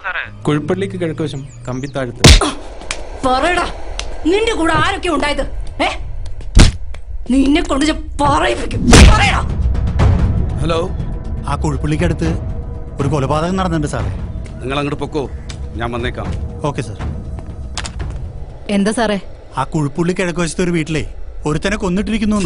കുഴിപ്പള്ളിക്ക് കിഴക്കുവശം കമ്പിത്താഴത്ത് പറയടാ നിന്റെ കൂടെ ആരൊക്കെ ഉണ്ടായത് ഏ നിന്നെ കൊണ്ട് ഞാൻ പറയിപ്പിക്കും പറയടാ ഹലോ ആ കുഴിപ്പള്ളിക്കടുത്ത് ഒരു കൊലപാതകം നടന്നിട്ടുണ്ട് സാറേ നിങ്ങൾ അങ്ങോട്ട് പൊക്കോ ഞാൻ വന്നേക്കാം ഓക്കെ സാർ എന്താ സാറേ ആ കുഴിപ്പുള്ളി കിഴക്കുവശത്തെ ഒരു വീട്ടിലെ ഒരുത്തനെ കൊന്നിട്ടിരിക്കുന്നു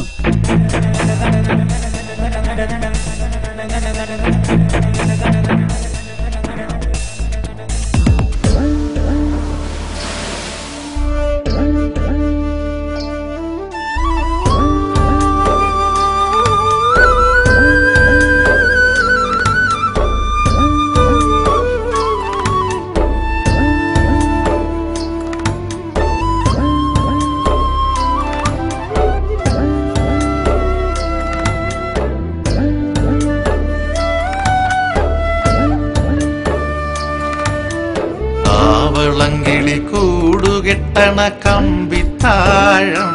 ആവളങ്കിളി കൂടുകെട്ടണ കമ്പിത്താഴം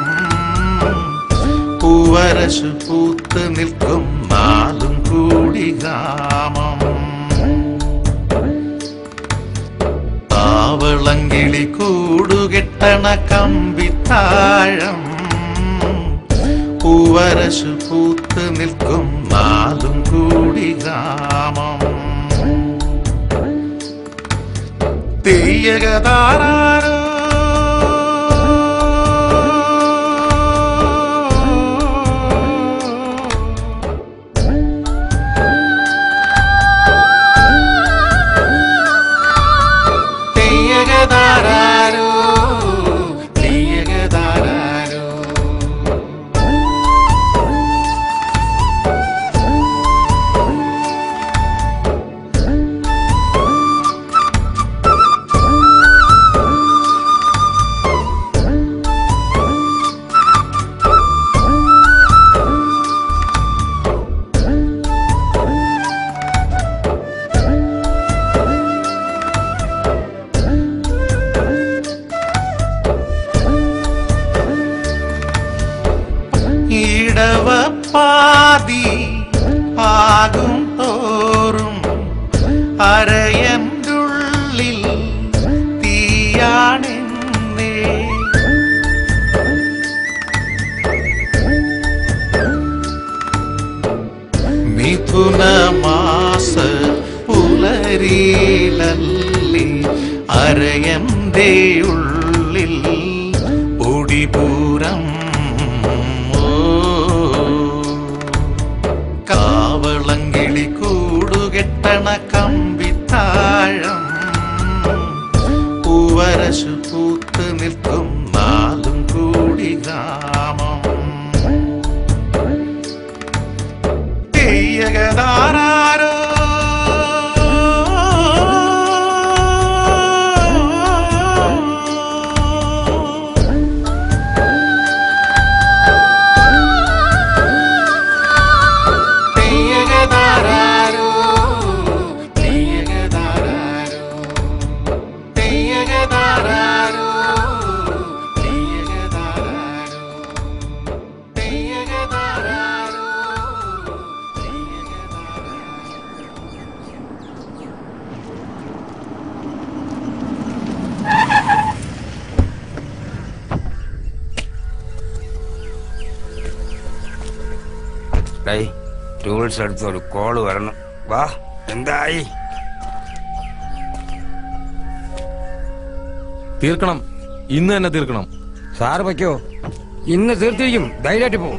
പൂവരശു പൂത്ത് നിൽക്കും നാലും കൂടി ഗ്രാമം ആവളങ്കിളി കൂടുകെട്ടണ കമ്പിത്താഴം പൂവരശു പൂത്ത് നിൽക്കും നാലും കൂടി ഗ്രാമം തെയ്യകതാരോ തെയ്യകതാരോ തെയ്യകതാരോ ഇടവപ്പാതി ആകും തോറും അരയന്തുള്ളിൽ തീയാണെന്നേ മിഥുനമാസ പുലരിലല്ലി അരയന്റെ ഉള്ളിൽ പൊടിപൂരം കാവളങ്കിളി കൂടുകെട്ടണ കമ്പിത്താഴം പൂവരശു പൂത്ത് നിൽക്കും നാലും കൂടി ഗ്രാമം തെയ്യകതാരോ തെയ്യകതാരോ തെയ്യകതാരോ തെയ്യകതാരോ തെയ്യകതാരോ തെയ്യകതാരോ ഡൈ ടൂൾസ് എടുത്ത് ഒരു കോള് വരണം വാ എന്തായി തീർക്കണം ഇന്ന് തന്നെ തീർക്കണം സാറ് വയ്ക്കോ ഇന്ന് തീർത്തിരിക്കും ധൈര്യമായിട്ട് പോ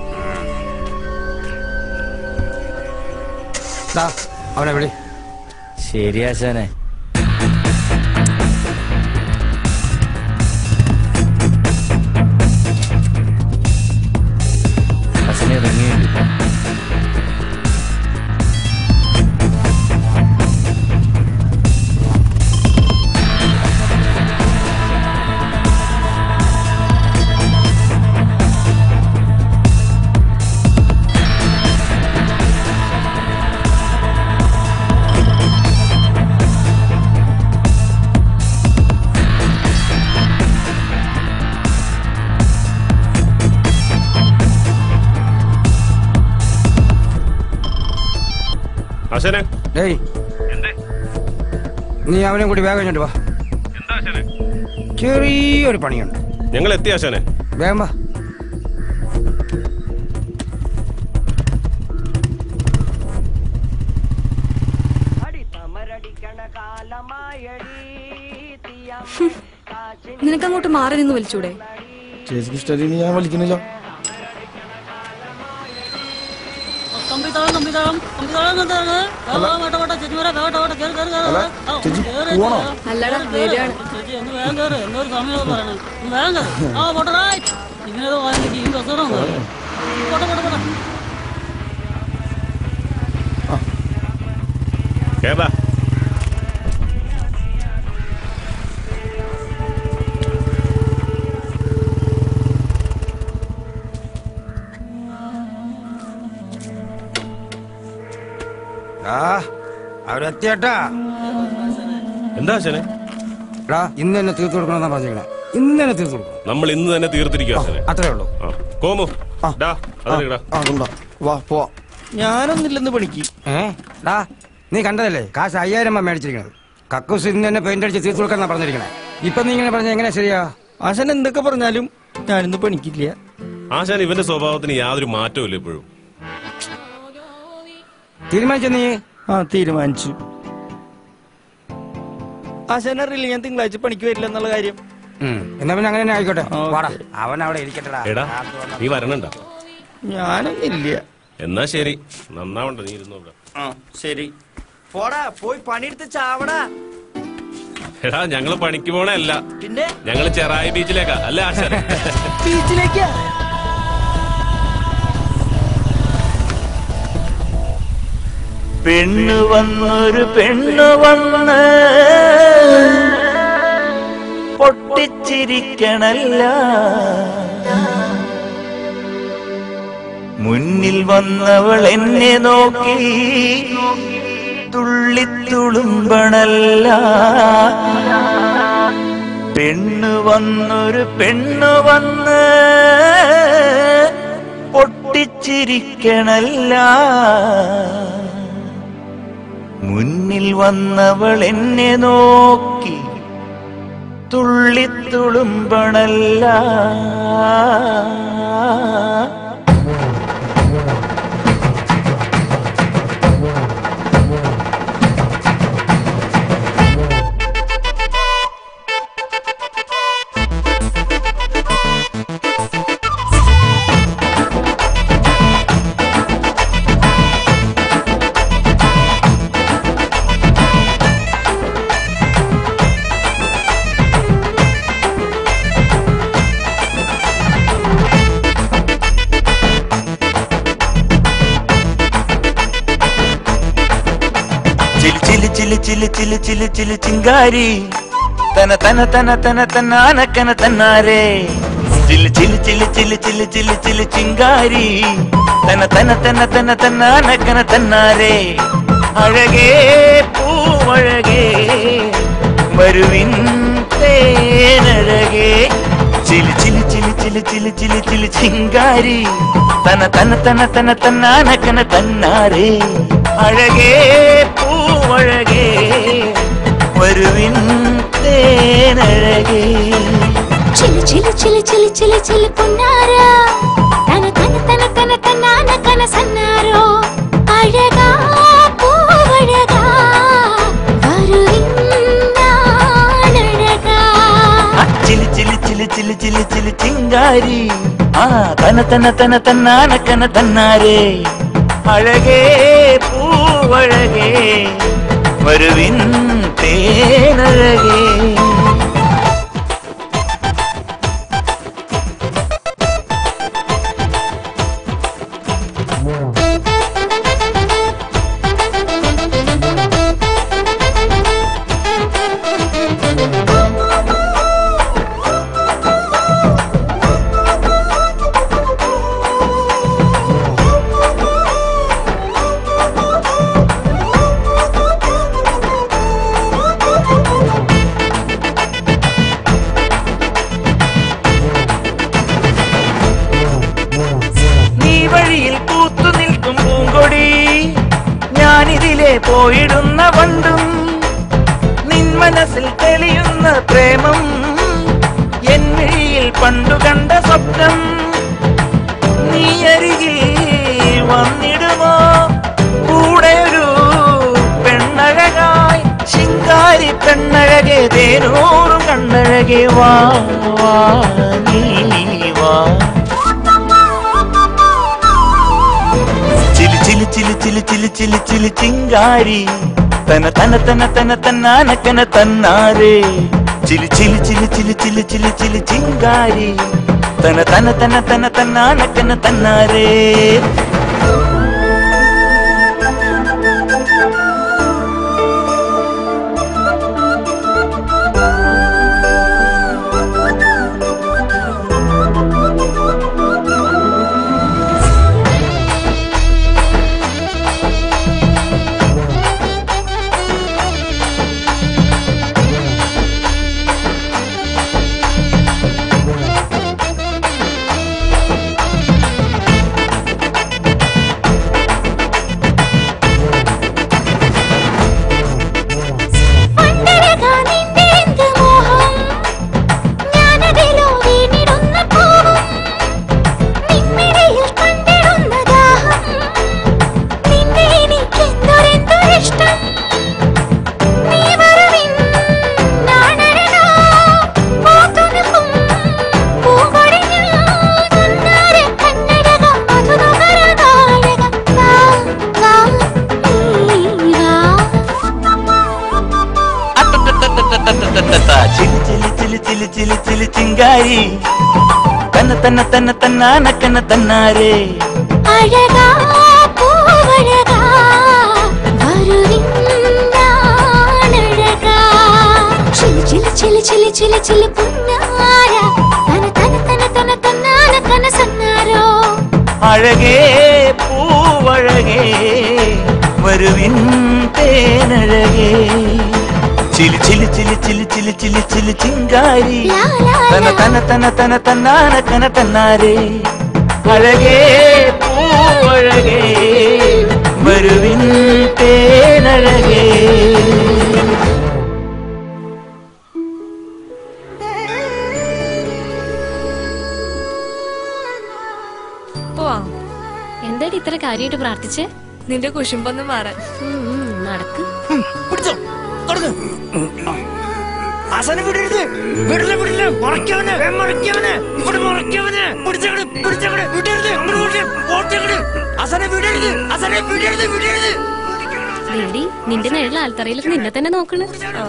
ദാ, അവനെ വിളി ശരിയാശാനെ ഹസനെ ഇറങ്ങിയുണ്ട് ആശാനെ ഡേയ് നീ അവനെ കൂടി വേഗം ഇങ്ങോട്ട് വാ ചെറിയൊരു പണിയുണ്ട് ഞങ്ങൾ എത്തി ആശാനെ വേഗം വാ നിനക്കങ്ങോട്ട് മാറി നിന്ന് വിളിച്ചൂടെ ചേച്ചിക്ക് ഇഷ്ടമല്ലെങ്കിൽ ഞാൻ വിളിക്കുന്നില്ല ചേച്ചി പോണോ അല്ലടാ വരികയാണ് കേറാ ആ അവരെത്തിയട്ടാ എന്താ ആശാനെ എടാ ഇന്ന് തന്നെ തീർത്തു കൊടുക്കണമെന്നാ പറഞ്ഞിരിക്കണേ ഇന്ന് തന്നെ തീർത്തു കൊടുക്കണം നമ്മൾ ഇന്ന് തന്നെ തീർത്തിരിക്കും ആശാനെ അത്രേ ഉള്ളൂ ആ. കോമു ഡാ അതിലെടാ ആ കൊണ്ടാ വാ പോവാ ഞാനൊന്നില്ലെന്ന് പണിക്ക് ഏ ഡാ നീ കണ്ടതല്ലേ കാശ് അയ്യായിരം രൂപ മേടിച്ചിരിക്കണത് കക്കൂസ് ഇന്ന് തന്നെ പെയിന്റ് അടിച്ച് തീർത്തു കൊടുക്കാന്നാ പറഞ്ഞിരിക്കണേ ഇപ്പൊ നീ ഇങ്ങനെ പറഞ്ഞ എങ്ങനെ ശരിയാ ആശാൻ എന്തൊക്കെ പറഞ്ഞാലും ഞാനിന്ന് പണിക്കില്ല ആശാൻ ഇവന്റെ സ്വഭാവത്തിന് യാതൊരു മാറ്റവും ഇല്ല ഇപ്പോഴും തീരുമാനിച്ച നീ ആ തീരുമാനിച്ചു ആശാൻ അറിയില്ല ഞാൻ തിങ്കളാഴ്ച പണിക്ക് വരില്ല എന്നുള്ള കാര്യം ഉം. എന്നാ പിന്നെ അങ്ങനെ തന്നെ ആയിക്കോട്ടെ ആ, ഓക്കേ. വാടാ അവൻ അവിടെ ഇരിക്കട്ടെടാ എടാ നീ വരണണ്ട ഞാനൊന്നില്ല എന്നാ ശരി നന്നാവണ്ട നീ ഇരുന്നു ഇവിടെ ആ ശരി പോടാ പോയി പണിയെടുത്ത് ചാവടാ എടാ ഞങ്ങള് പണിക്ക് പോണല്ല പിന്നെ ഞങ്ങള് ചെറായി ബീച്ചിലേക്കാ അല്ലേ ആശാൻ ബീച്ചിലേക്കാ പെണ്ണു വന്നൊരു പെണ്ണു വന്ന് പൊട്ടിച്ചിരിക്കണല്ല മുന്നിൽ വന്നവൾ എന്നെ നോക്കി തുള്ളിത്തുളുമ്പണല്ല പെണ്ണു വന്നൊരു പെണ്ണു വന്ന് പൊട്ടിച്ചിരിക്കണല്ല മുന്നിൽ വന്നവൾ എന്നെ നോക്കി തുള്ളിത്തുളുമ്പണല്ല ചിലി ചിലി ചിലി ചിലി ചിലി ചിലി ചിലി ചിങ്കാരി തന തന തന തന തന്നാനക്കന തന്നാരേ ചിലി ചിലി ചിലി ചിലി ചിലി ചിലി ചിലി ചിങ്കാരി തന തന തന തന തന്നാനക്കന തന്നാരേ അഴകേ പൂവഴകേ വരുവിൻ തേനഴകേ ചിലി ചിലി ചിലി ചിലി ചിലി ചിലി ചിലി ചിങ്കാരി തന തന തന തന തന്നാനക്കന തന്നാരേ അഴകേ പൂവഴകേ വരുവിൻ തേനഴകേ ചിലു ചിലു ചിലു ചിലു ചിലു ചിലു പൊന്നാര തന തന തന തന തന്നാന കന സന്നാരോ അഴകാ പൂവഴകാ വരുവിന്നാണഴകാ ചിലി ചിലി ചിലി ചിലി ചിലി ചിലി ചിങ്കാരി ആ തന തന തന തന്നാനക്കന തന്നാരേ അഴകേ പൂവഴകേ വരുവിൻ തേനഴകേ നീ വഴിയിൽ പൂത്തു നിൽക്കും പൂങ്കൊടി ഞാനിതിലെ പോയിടുന്ന വണ്ടും നിൻ മനസ്സിൽ തെളിയുന്ന പ്രേമം എന്നിഴിയിൽ പണ്ടു കണ്ട സ്വപ്നം നീ അരികിൽ വന്നിടുമോ കൂടെ ഒരു പെണ്ണഴകായി ശിങ്കാരി പെണ്ണഴകെ തേനൂറും കണ്ണഴകെ വാ വാ നീ വാ ചിലി ചിലി ചിലി ചിലി ചിലി ചിലി ചിലി ചിങ്കാരി തന തന തന തന തന്നാനക്കന തന്നാരേ ചിലി ചിലി ചിലി ചിലി ചിലി ചിലി ചിലി ചിങ്കാരി തന തന തന തന തന്നാനക്കന തന്നാരേ പണ്ടഴകാ നിന്റെ എന്ത് മോഹം ഞാനതിലോ വീണിടുന്ന പൂവും നിന്നിടയിൽ കണ്ടിടുന്ന ദാഹം നിന്നെ എനിക്കെന്തൊരെന്തൊരിഷ്ടം നീ വരുവിൻ നാണഴകാ പൂത്തുനിൽക്കും പൂങ്കൊടിഞ്ഞാൽ പൊന്നാര കണ്ണഴക മധുനുകരതാഴക വാ വാ നീ വാ അട്ടട്ടട്ടട്ടട്ടട്ടട്ടട്ട. ചിലി ചിലി ചിലി ചിലി ചിലി ചിലി ചിങ്കാരി തന്ന തന്ന തന്ന തന്നാനക്കന തന്നാരേ അഴകാ പൂവഴകാ വരുവിന്നാണഴകാ ചിലി ചിലി ചിലി ചിലി ചിലി ചിലി പുന്നാര തന തന തന തന തന്നാന കന സന്നാരോ അഴകേ പൂവഴകേ വരുവിൻ തേനഴകേ ചിലി ചിലി ചിലി ചിലി ചിലി ചിലി ചിലി ചിങ്കാരി ലാ ലാ തന ലാ തന തന തന തന്നാനക്കന തന്നാരേ അഴകേ പൂവഴകേ വരുവിൻ തേനഴകേ പോവാം എന്താടി ഇത്ര കാര്യമായിട്ട് പ്രാർത്ഥിച്ചേ നിന്റെ കുശുമ്പൊന്ന് മാറാൻ നടക്ക് പിടിച്ചോ തുടങ്ങ് അസനെ വിടരുത് വിടില്ല വിടില്ല മറയ്ക്കവന് മറയ്ക്കവന് ഇവിടെ മറയ്ക്കവന് പിടിച്ചങ്ങട് പിടിച്ചങ്ങട് വിടരുത് അങ്ങട് വിടരുത് ഓട്ടങ്ങട് അസനെ വിടരുത് അസനെ വിടരുത് വിടരുത് ലേഡി നിന്റെ നിഴൽ ആൽത്തറയിൽ നിന്നെ തന്നെ നോക്കണ്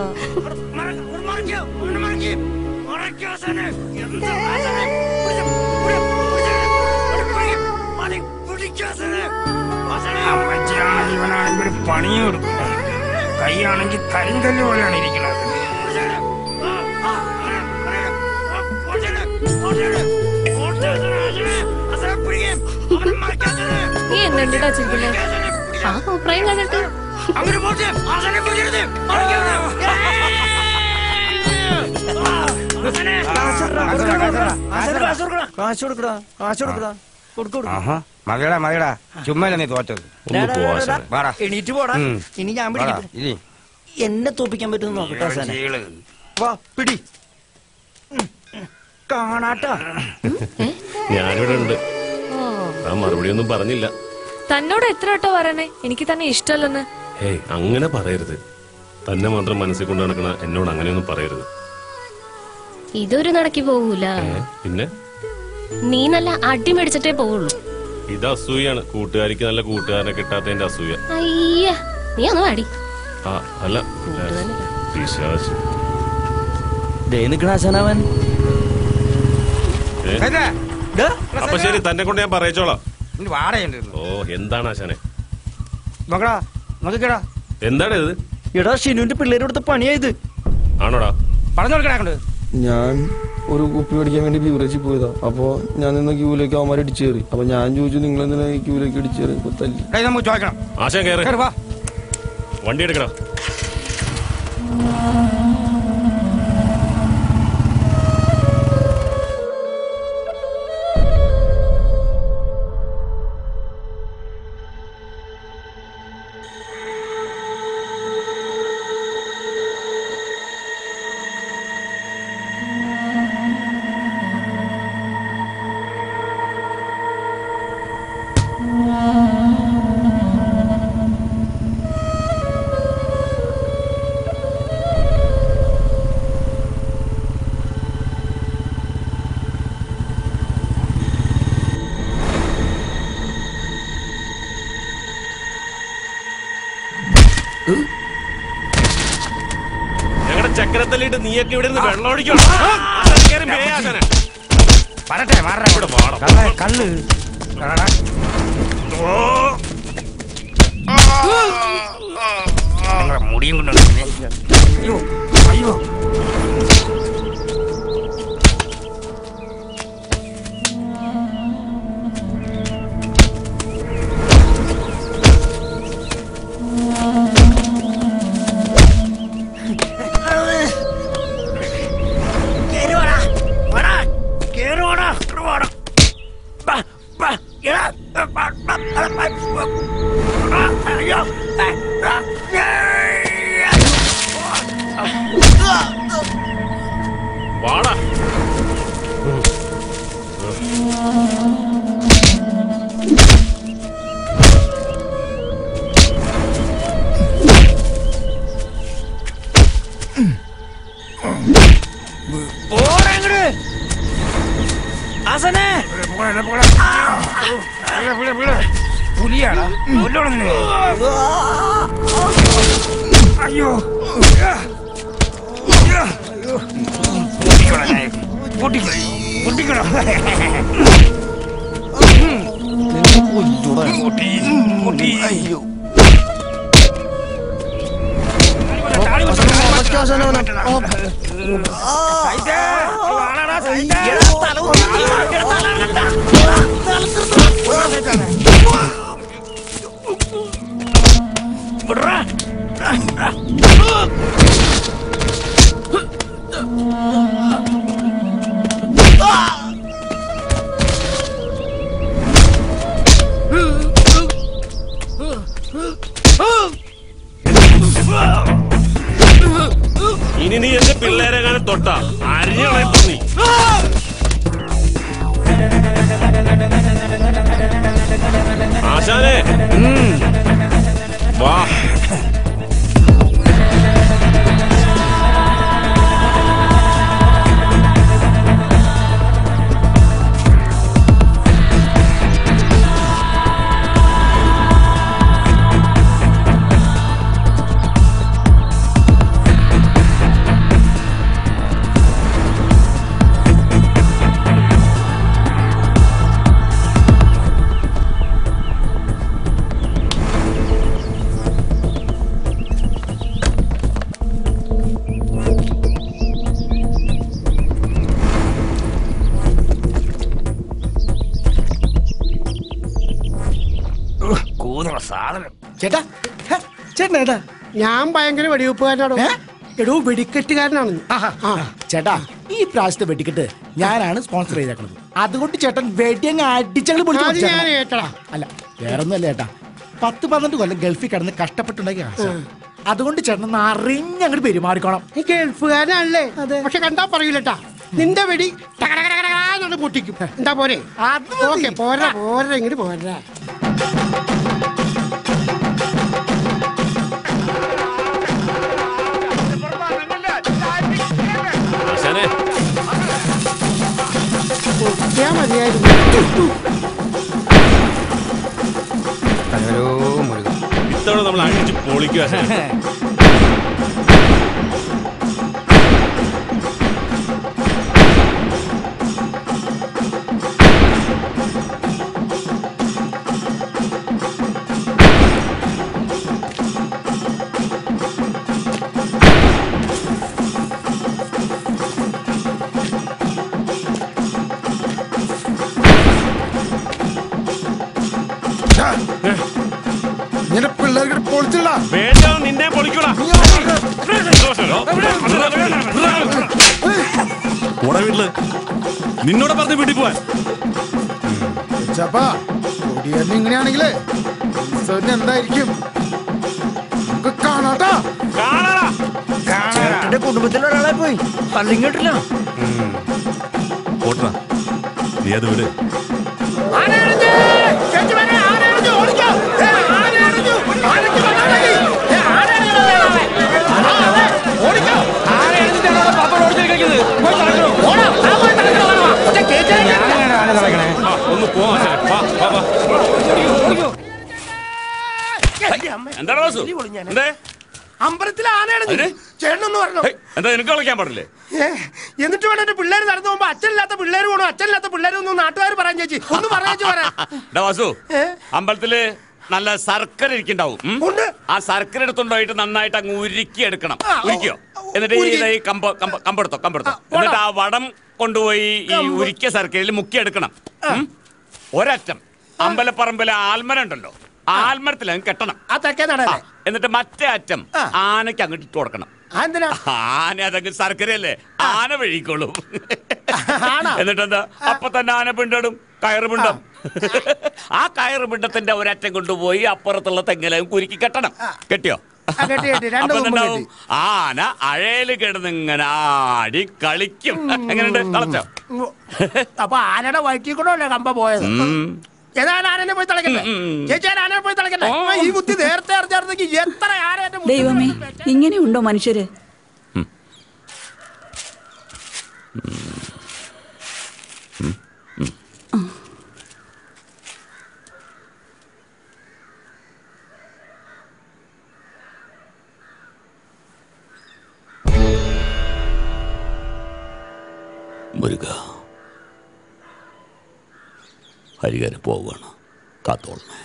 ഇവനാണെങ്കിൽ ഒരു പണിയും എടുക്കും കൈയാണെങ്കിൽ കരിങ്കല്ല് പോലെയാണ് ഇരിക്കുന്നത് നീ എന്തെന്തിട്ടാ ചിരിക്കുന്നേ ആ അഭിപ്രായം കണ്ടിട്ട് അങ്ങോട്ട് പോട്ടെ അസനെ വിടരുത് മറയ്ക്കവന് കാശ് കൊടുക്കടാ കാശ് കൊടുക്കടാ കൊടുക്കൂ ആഹാ മതിയടാ മതിയടാ ചുമ്മല്ല നീ തോറ്റത് ഒന്ന് പോവാ ആശാനെ. വാടാ. എണീറ്റ് പോടാ ഉം. ഇനി ഞാൻ വാടാ, പിടിക്കട്ടെ ഇരി. എന്നെ തോപ്പിക്കാൻ പറ്റുമെന്ന് നോക്കട്ടെ അവസാനം ചീള്. വാ പിടി ഉം, ഉം. കാണാട്ടാ ഞാനിവിടെ ഉണ്ട് ആ മറുപടി ഒന്നും പറഞ്ഞില്ല തന്നോട് എത്ര വട്ടം പറയണേ എനിക്ക് തന്നെ ഇഷ്ടമല്ലെന്ന് ഹേയ് അങ്ങനെ പറയരുത് തന്നെ മാത്രം മനസ്സിൽ കൊണ്ട് നടക്കണ എന്നോട് അങ്ങനെയൊന്നും പറയരുത് ഇതൊരു നടക്കി പോകൂല ഏ? പിന്നെ നീ നല്ല അടി മേടിച്ചിട്ടേ പോവുള്ളൂ ഇത് അസൂയാണ് കൂട്ടുകാരിക്ക് നല്ല കൂട്ടുകാരനെ കിട്ടാത്തതിന്റെ അസൂയ അയ്യ നീ ഒന്ന് അടി ആ അല്ല പിശാച്. ദേ നിക്കണ ആശാനവൻ ഏ? ഇതാ, ദാ, അപ്പൊ ശരി തന്നെ കൊണ്ട് ഞാൻ പറയിച്ചോളാം നിന്റെ വാടയുണ്ട് ഓ എന്താണ് ആശാനെ നോക്കടാ നോക്കിക്കടാ എന്താണ് ഇത് എടാ ഷിനുവിന്റെ പിള്ളേര് കൊടുത്ത പണിയായത് ആണോടാ പറഞ്ഞു കൊടുക്കടാ കൊണ്ട് ഞാൻ ഒരു കുപ്പി മേടിക്കാൻ വേണ്ടി ബീവറേജിൽ പോയതാ അപ്പൊ ഞാൻ നിന്ന ക്യൂലേക്ക് അവന്മാർ ഇടിച്ചു കയറി അപ്പൊ ഞാൻ ചോദിച്ചു നിങ്ങൾ എന്തിനാ ഈ ക്യൂലേക്ക് ഇടിച്ചു കയറി ഇപ്പൊ തല്ലി ഡേയ്, നമുക്ക് ചോദിക്കണം ആശാൻ കയറി കേറി വാ വണ്ടി എടുക്കടാ ചക്രത്തല്ലിട്ട് നീയൊക്കെ ഇവിടെ നിന്ന് വെള്ളം ഒഴിക്കണം ആശാനെ കേറി മേ ആശാനെ. വരട്ടെ മാറട്ടെ ഇവിടെ വാടാ. കള്ള് കള്ള് കാണാ. നിങ്ങളെ മുടിയും കൊണ്ട് നടക്കുന്നേ. അയ്യോ അയ്യോ കേറുവാടാ വാടാ കേറുവാടാ കേറുവാടാ ബാ ബാ എടാ ബാ ബാ ബാ ബാ അയ്യോ ആ, ആ, ഏയ്. വാടാ പോടാ ഇങ്ങട്. ആസനെ പുലിയാടാ പുല്ലോടന്ന് അയ്യോ പൊട്ടിക്കോളാം ഞാൻ. പൊട്ടിക്കോ പൊട്ടിക്കോളാം പൊട്ടി പൊട്ടി അയ്യോ ഇനി നീ എന്റെ പിള്ളേരെ കാണാൻ തൊട്ട അരിഞ്ഞളയപ്പോ നീ ആശാനെ വാ കൂന്നുള്ള സാധനം ചേട്ടാ ഹെ, ചേട്ടൻ ഏട്ടാ ഞാൻ ഭയങ്കര വെടിവെപ്പുകാരനാണോ എടോ വെടിക്കെട്ടുകാരനാണ് ആ ചേട്ടാ ഈ പ്രാവശ്യത്തെ വെടിക്കെട്ട് ഞാനാണ് സ്പോൺസർ ചെയ്തേക്കുന്നത് അതുകൊണ്ട് ചേട്ടൻ വെടിയങ്ങ് അടിച്ചങ്ങൾ അല്ല വേറൊന്നുമല്ല ചേട്ടാ പത്ത് പന്ത്രണ്ട് കൊല്ലം ഗൾഫിൽ കിടന്ന് കഷ്ടപ്പെട്ടുണ്ടാക്കിയ കാശാ. അതുകൊണ്ട് ചേട്ടൻ അറിഞ്ഞങ്ങോട്ട് പെരുമാറിക്കോണം ഈ ഗൾഫുകാരനല്ലേ പക്ഷെ കണ്ടാ പറയൂലട്ടാ നിന്റെ വെടി ടകടകടകടാന്ന് പൊട്ടിക്കും എന്താ പോരെ ഓക്കെ പോരാ പോരാ ഇങ്ങോട്ട് പോരാ ആശാനെ പൊട്ടിയാ മതിയായിരുന്നു കലരോ മുരുകൻ ഇത്തവണ നമ്മൾ അടിച്ച് പൊളിക്കുക ആശാനെ നിന്റെ പിള്ളേർക്ക് പൊളിച്ചില്ല വേണ്ട നിന്നെ പൊളിക്കൂടാ പോടാ വീട്ടില് നിന്നോട് പറഞ്ഞ് വീട്ടിൽ പോവാൻ ചപ്പാ കൊടിയേറിന് ഇങ്ങനെയാണെങ്കിലേ ഉത്സവത്തിന് എന്തായിരിക്കും നമുക്ക് കാണാട്ടാ ചേട്ടന്റെ കുടുംബത്തിലെ ഒരാളെ പോയി പള്ളിയും കേട്ടില്ല പോട്ടാ നീ അത് വിട് ഒന്ന് പോ ആശാനെ വാ വാ വാ എന്താടാ വാസു എന്തേ അമ്പലത്തിൽ ആനയാണ് ചേട്ടനൊന്ന് പറഞ്ഞു എന്താ നിനക്ക് കളിക്കാൻ പാടില്ലേ ഏ, എന്നിട്ട് വേണം എന്റെ പിള്ളേര് നടന്നു പോകുമ്പോ അച്ഛനില്ലാത്ത പിള്ളേര് പോകണം അച്ഛനില്ലാത്ത പിള്ളേര് ഒന്നും നാട്ടുകാർ പറയാൻ ചേച്ചി ഒന്ന് പറയാ ചേച്ചി പറയാ ഡാ വാസു അമ്പലത്തില് നല്ല ശർക്കര ഇരിക്കണ്ടാവും ഉം? ആ ശർക്കര എടുത്തുണ്ടായിട്ട് നന്നായിട്ട് അങ്ങ് ഉരുക്കി എടുക്കണം ഉരുക്കിയോ എന്നിട്ട് ഈ ദേ ഈ കമ്പ കമ്പ- കമ്പെടുത്തോ കമ്പെടുത്തോ എന്നിട്ട് ആ വടം കൊണ്ടുപോയി ഈ ഉരുക്കിയ ശർക്കരയിൽ മുക്കി എടുക്കണം ഉം? ഒരറ്റം അമ്പലപ്പറമ്പിലെ ആൽമര ഉണ്ടല്ലോ ആൽമരത്തിൽ അങ്ങ് കെട്ടണം ആ തെക്കേ നടല്ലേ എന്നിട്ട് മറ്റേ അറ്റം ആനയ്ക്ക് അങ്ങോട്ട് ഇട്ട് കൊടുക്കണം എന്തിനാ ആന അതങ്ങ് ശർക്കരയല്ലേ ആന വഴിക്കോളും എന്നിട്ടെന്താ അപ്പൊ തന്നെ ആന പിണ്ടടും കയറ് പിണ്ടം ആ കയറ് പിണ്ടത്തിന്റെ ഒരറ്റം കൊണ്ടുപോയി അപ്പുറത്തുള്ള തെങ്ങിലും കുരുക്കി കെട്ടണം കെട്ടിയോ കെട്ടി, കെട്ടി. രണ്ട് അപ്പൊ കൊമ്പും എന്താവും ആന അഴയില് കിടന്ന് ഇങ്ങനെ ആടി കളിക്കും എങ്ങനെയുണ്ട് കളച്ചോ അപ്പൊ ആനയുടെ വയറ്റിൽ കൂടെ അല്ലേ കമ്പ പോയത് ഉം. ഏതാണ് ആനനെ പോയി തിളക്കണ്ടേ ചേച്ചി ഞാൻ ആനനെ പോയി തിളക്കണ്ടേ ആ, ഈ ബുദ്ധി നേരത്തെ അറിഞ്ഞായിരുന്നെങ്കിൽ എത്ര ആന എന്റെ മുന്നിൽ ദൈവമേ ഇങ്ങനെയുണ്ടോ മനുഷ്യര് മുരുക ഹരികര പോവുകയാണ് കാത്തോളണേ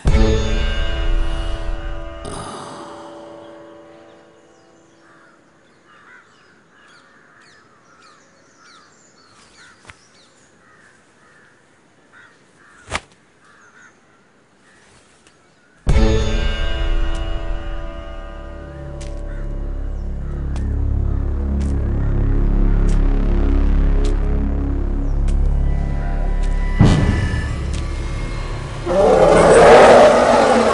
ആ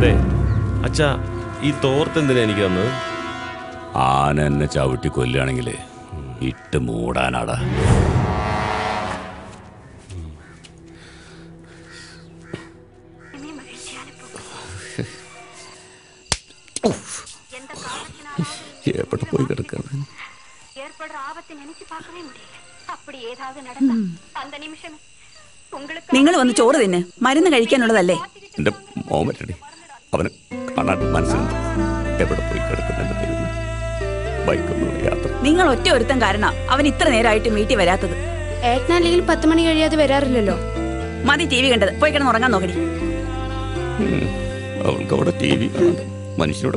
അതെ അച്ഛാ ഈ തോർത്ത് എന്തിനാ എനിക്ക് തന്നത് ആന എന്നെ ചവിട്ടി കൊല്ലുകയാണെങ്കിൽ ഇട്ട് മൂടാനാടാ എവിടെ പോയി കിടക്കുന്നത് ஏற்படுற ஆபத்தை நினைச்சு பார்க்கவே முடியல அப்படி ஏதாவது நடந்தா அந்த நிமிஷமே உங்களுக்கு നിങ്ങൾ വന്ന് ചോറ് തിന്ന് മരുന്ന് കഴിക്കാനുള്ളതല്ലേ എൻ്റെ മോമറ്റടി അവന് കാണാൻ മനസ്സിലുണ്ട് എവിടെ പോയി കിടക്കുന്നുണ്ട് ദൈവമേ. ബൈക്കൊന്നുള്ള യാത്ര നിങ്ങൾ ഒറ്റ ഒരുത്തം കാരണം അവൻ ഇത്ര നേരമായിട്ട് വീട്ടിൽ വരാത്തത് ഏട്ടനല്ലെങ്കിൽ പത്ത് മണി കഴിയാതെ വരാറില്ലല്ലോ മതി ടി വി കണ്ടത് പോയി കിടന്ന് ഉറങ്ങാൻ നോക്കടി ഉം. അവൾക്ക് അവിടെ ടി വി മനുഷ്യനോട്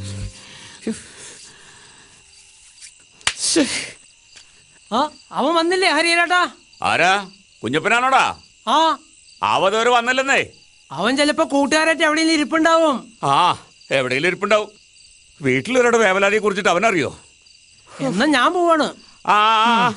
ആ അവൻ വന്നില്ലേ ഹരിയരാട്ടാ ആരാ കുഞ്ഞപ്പനാണോടാ ആ ആവതോര് വന്നല്ലെന്നേ അവൻ ചിലപ്പോ കൂട്ടുകാരായിട്ട് എവിടെയെങ്കിലും ഇരിപ്പുണ്ടാവും ആ എവിടെയെങ്കിലും ഇരിപ്പുണ്ടാവും വീട്ടിലൊരാടെ വേവലാതിയെ കുറിച്ചിട്ട് അവനറിയോ എന്നാ ഞാൻ പോവാണ് ആ ആ, ആ.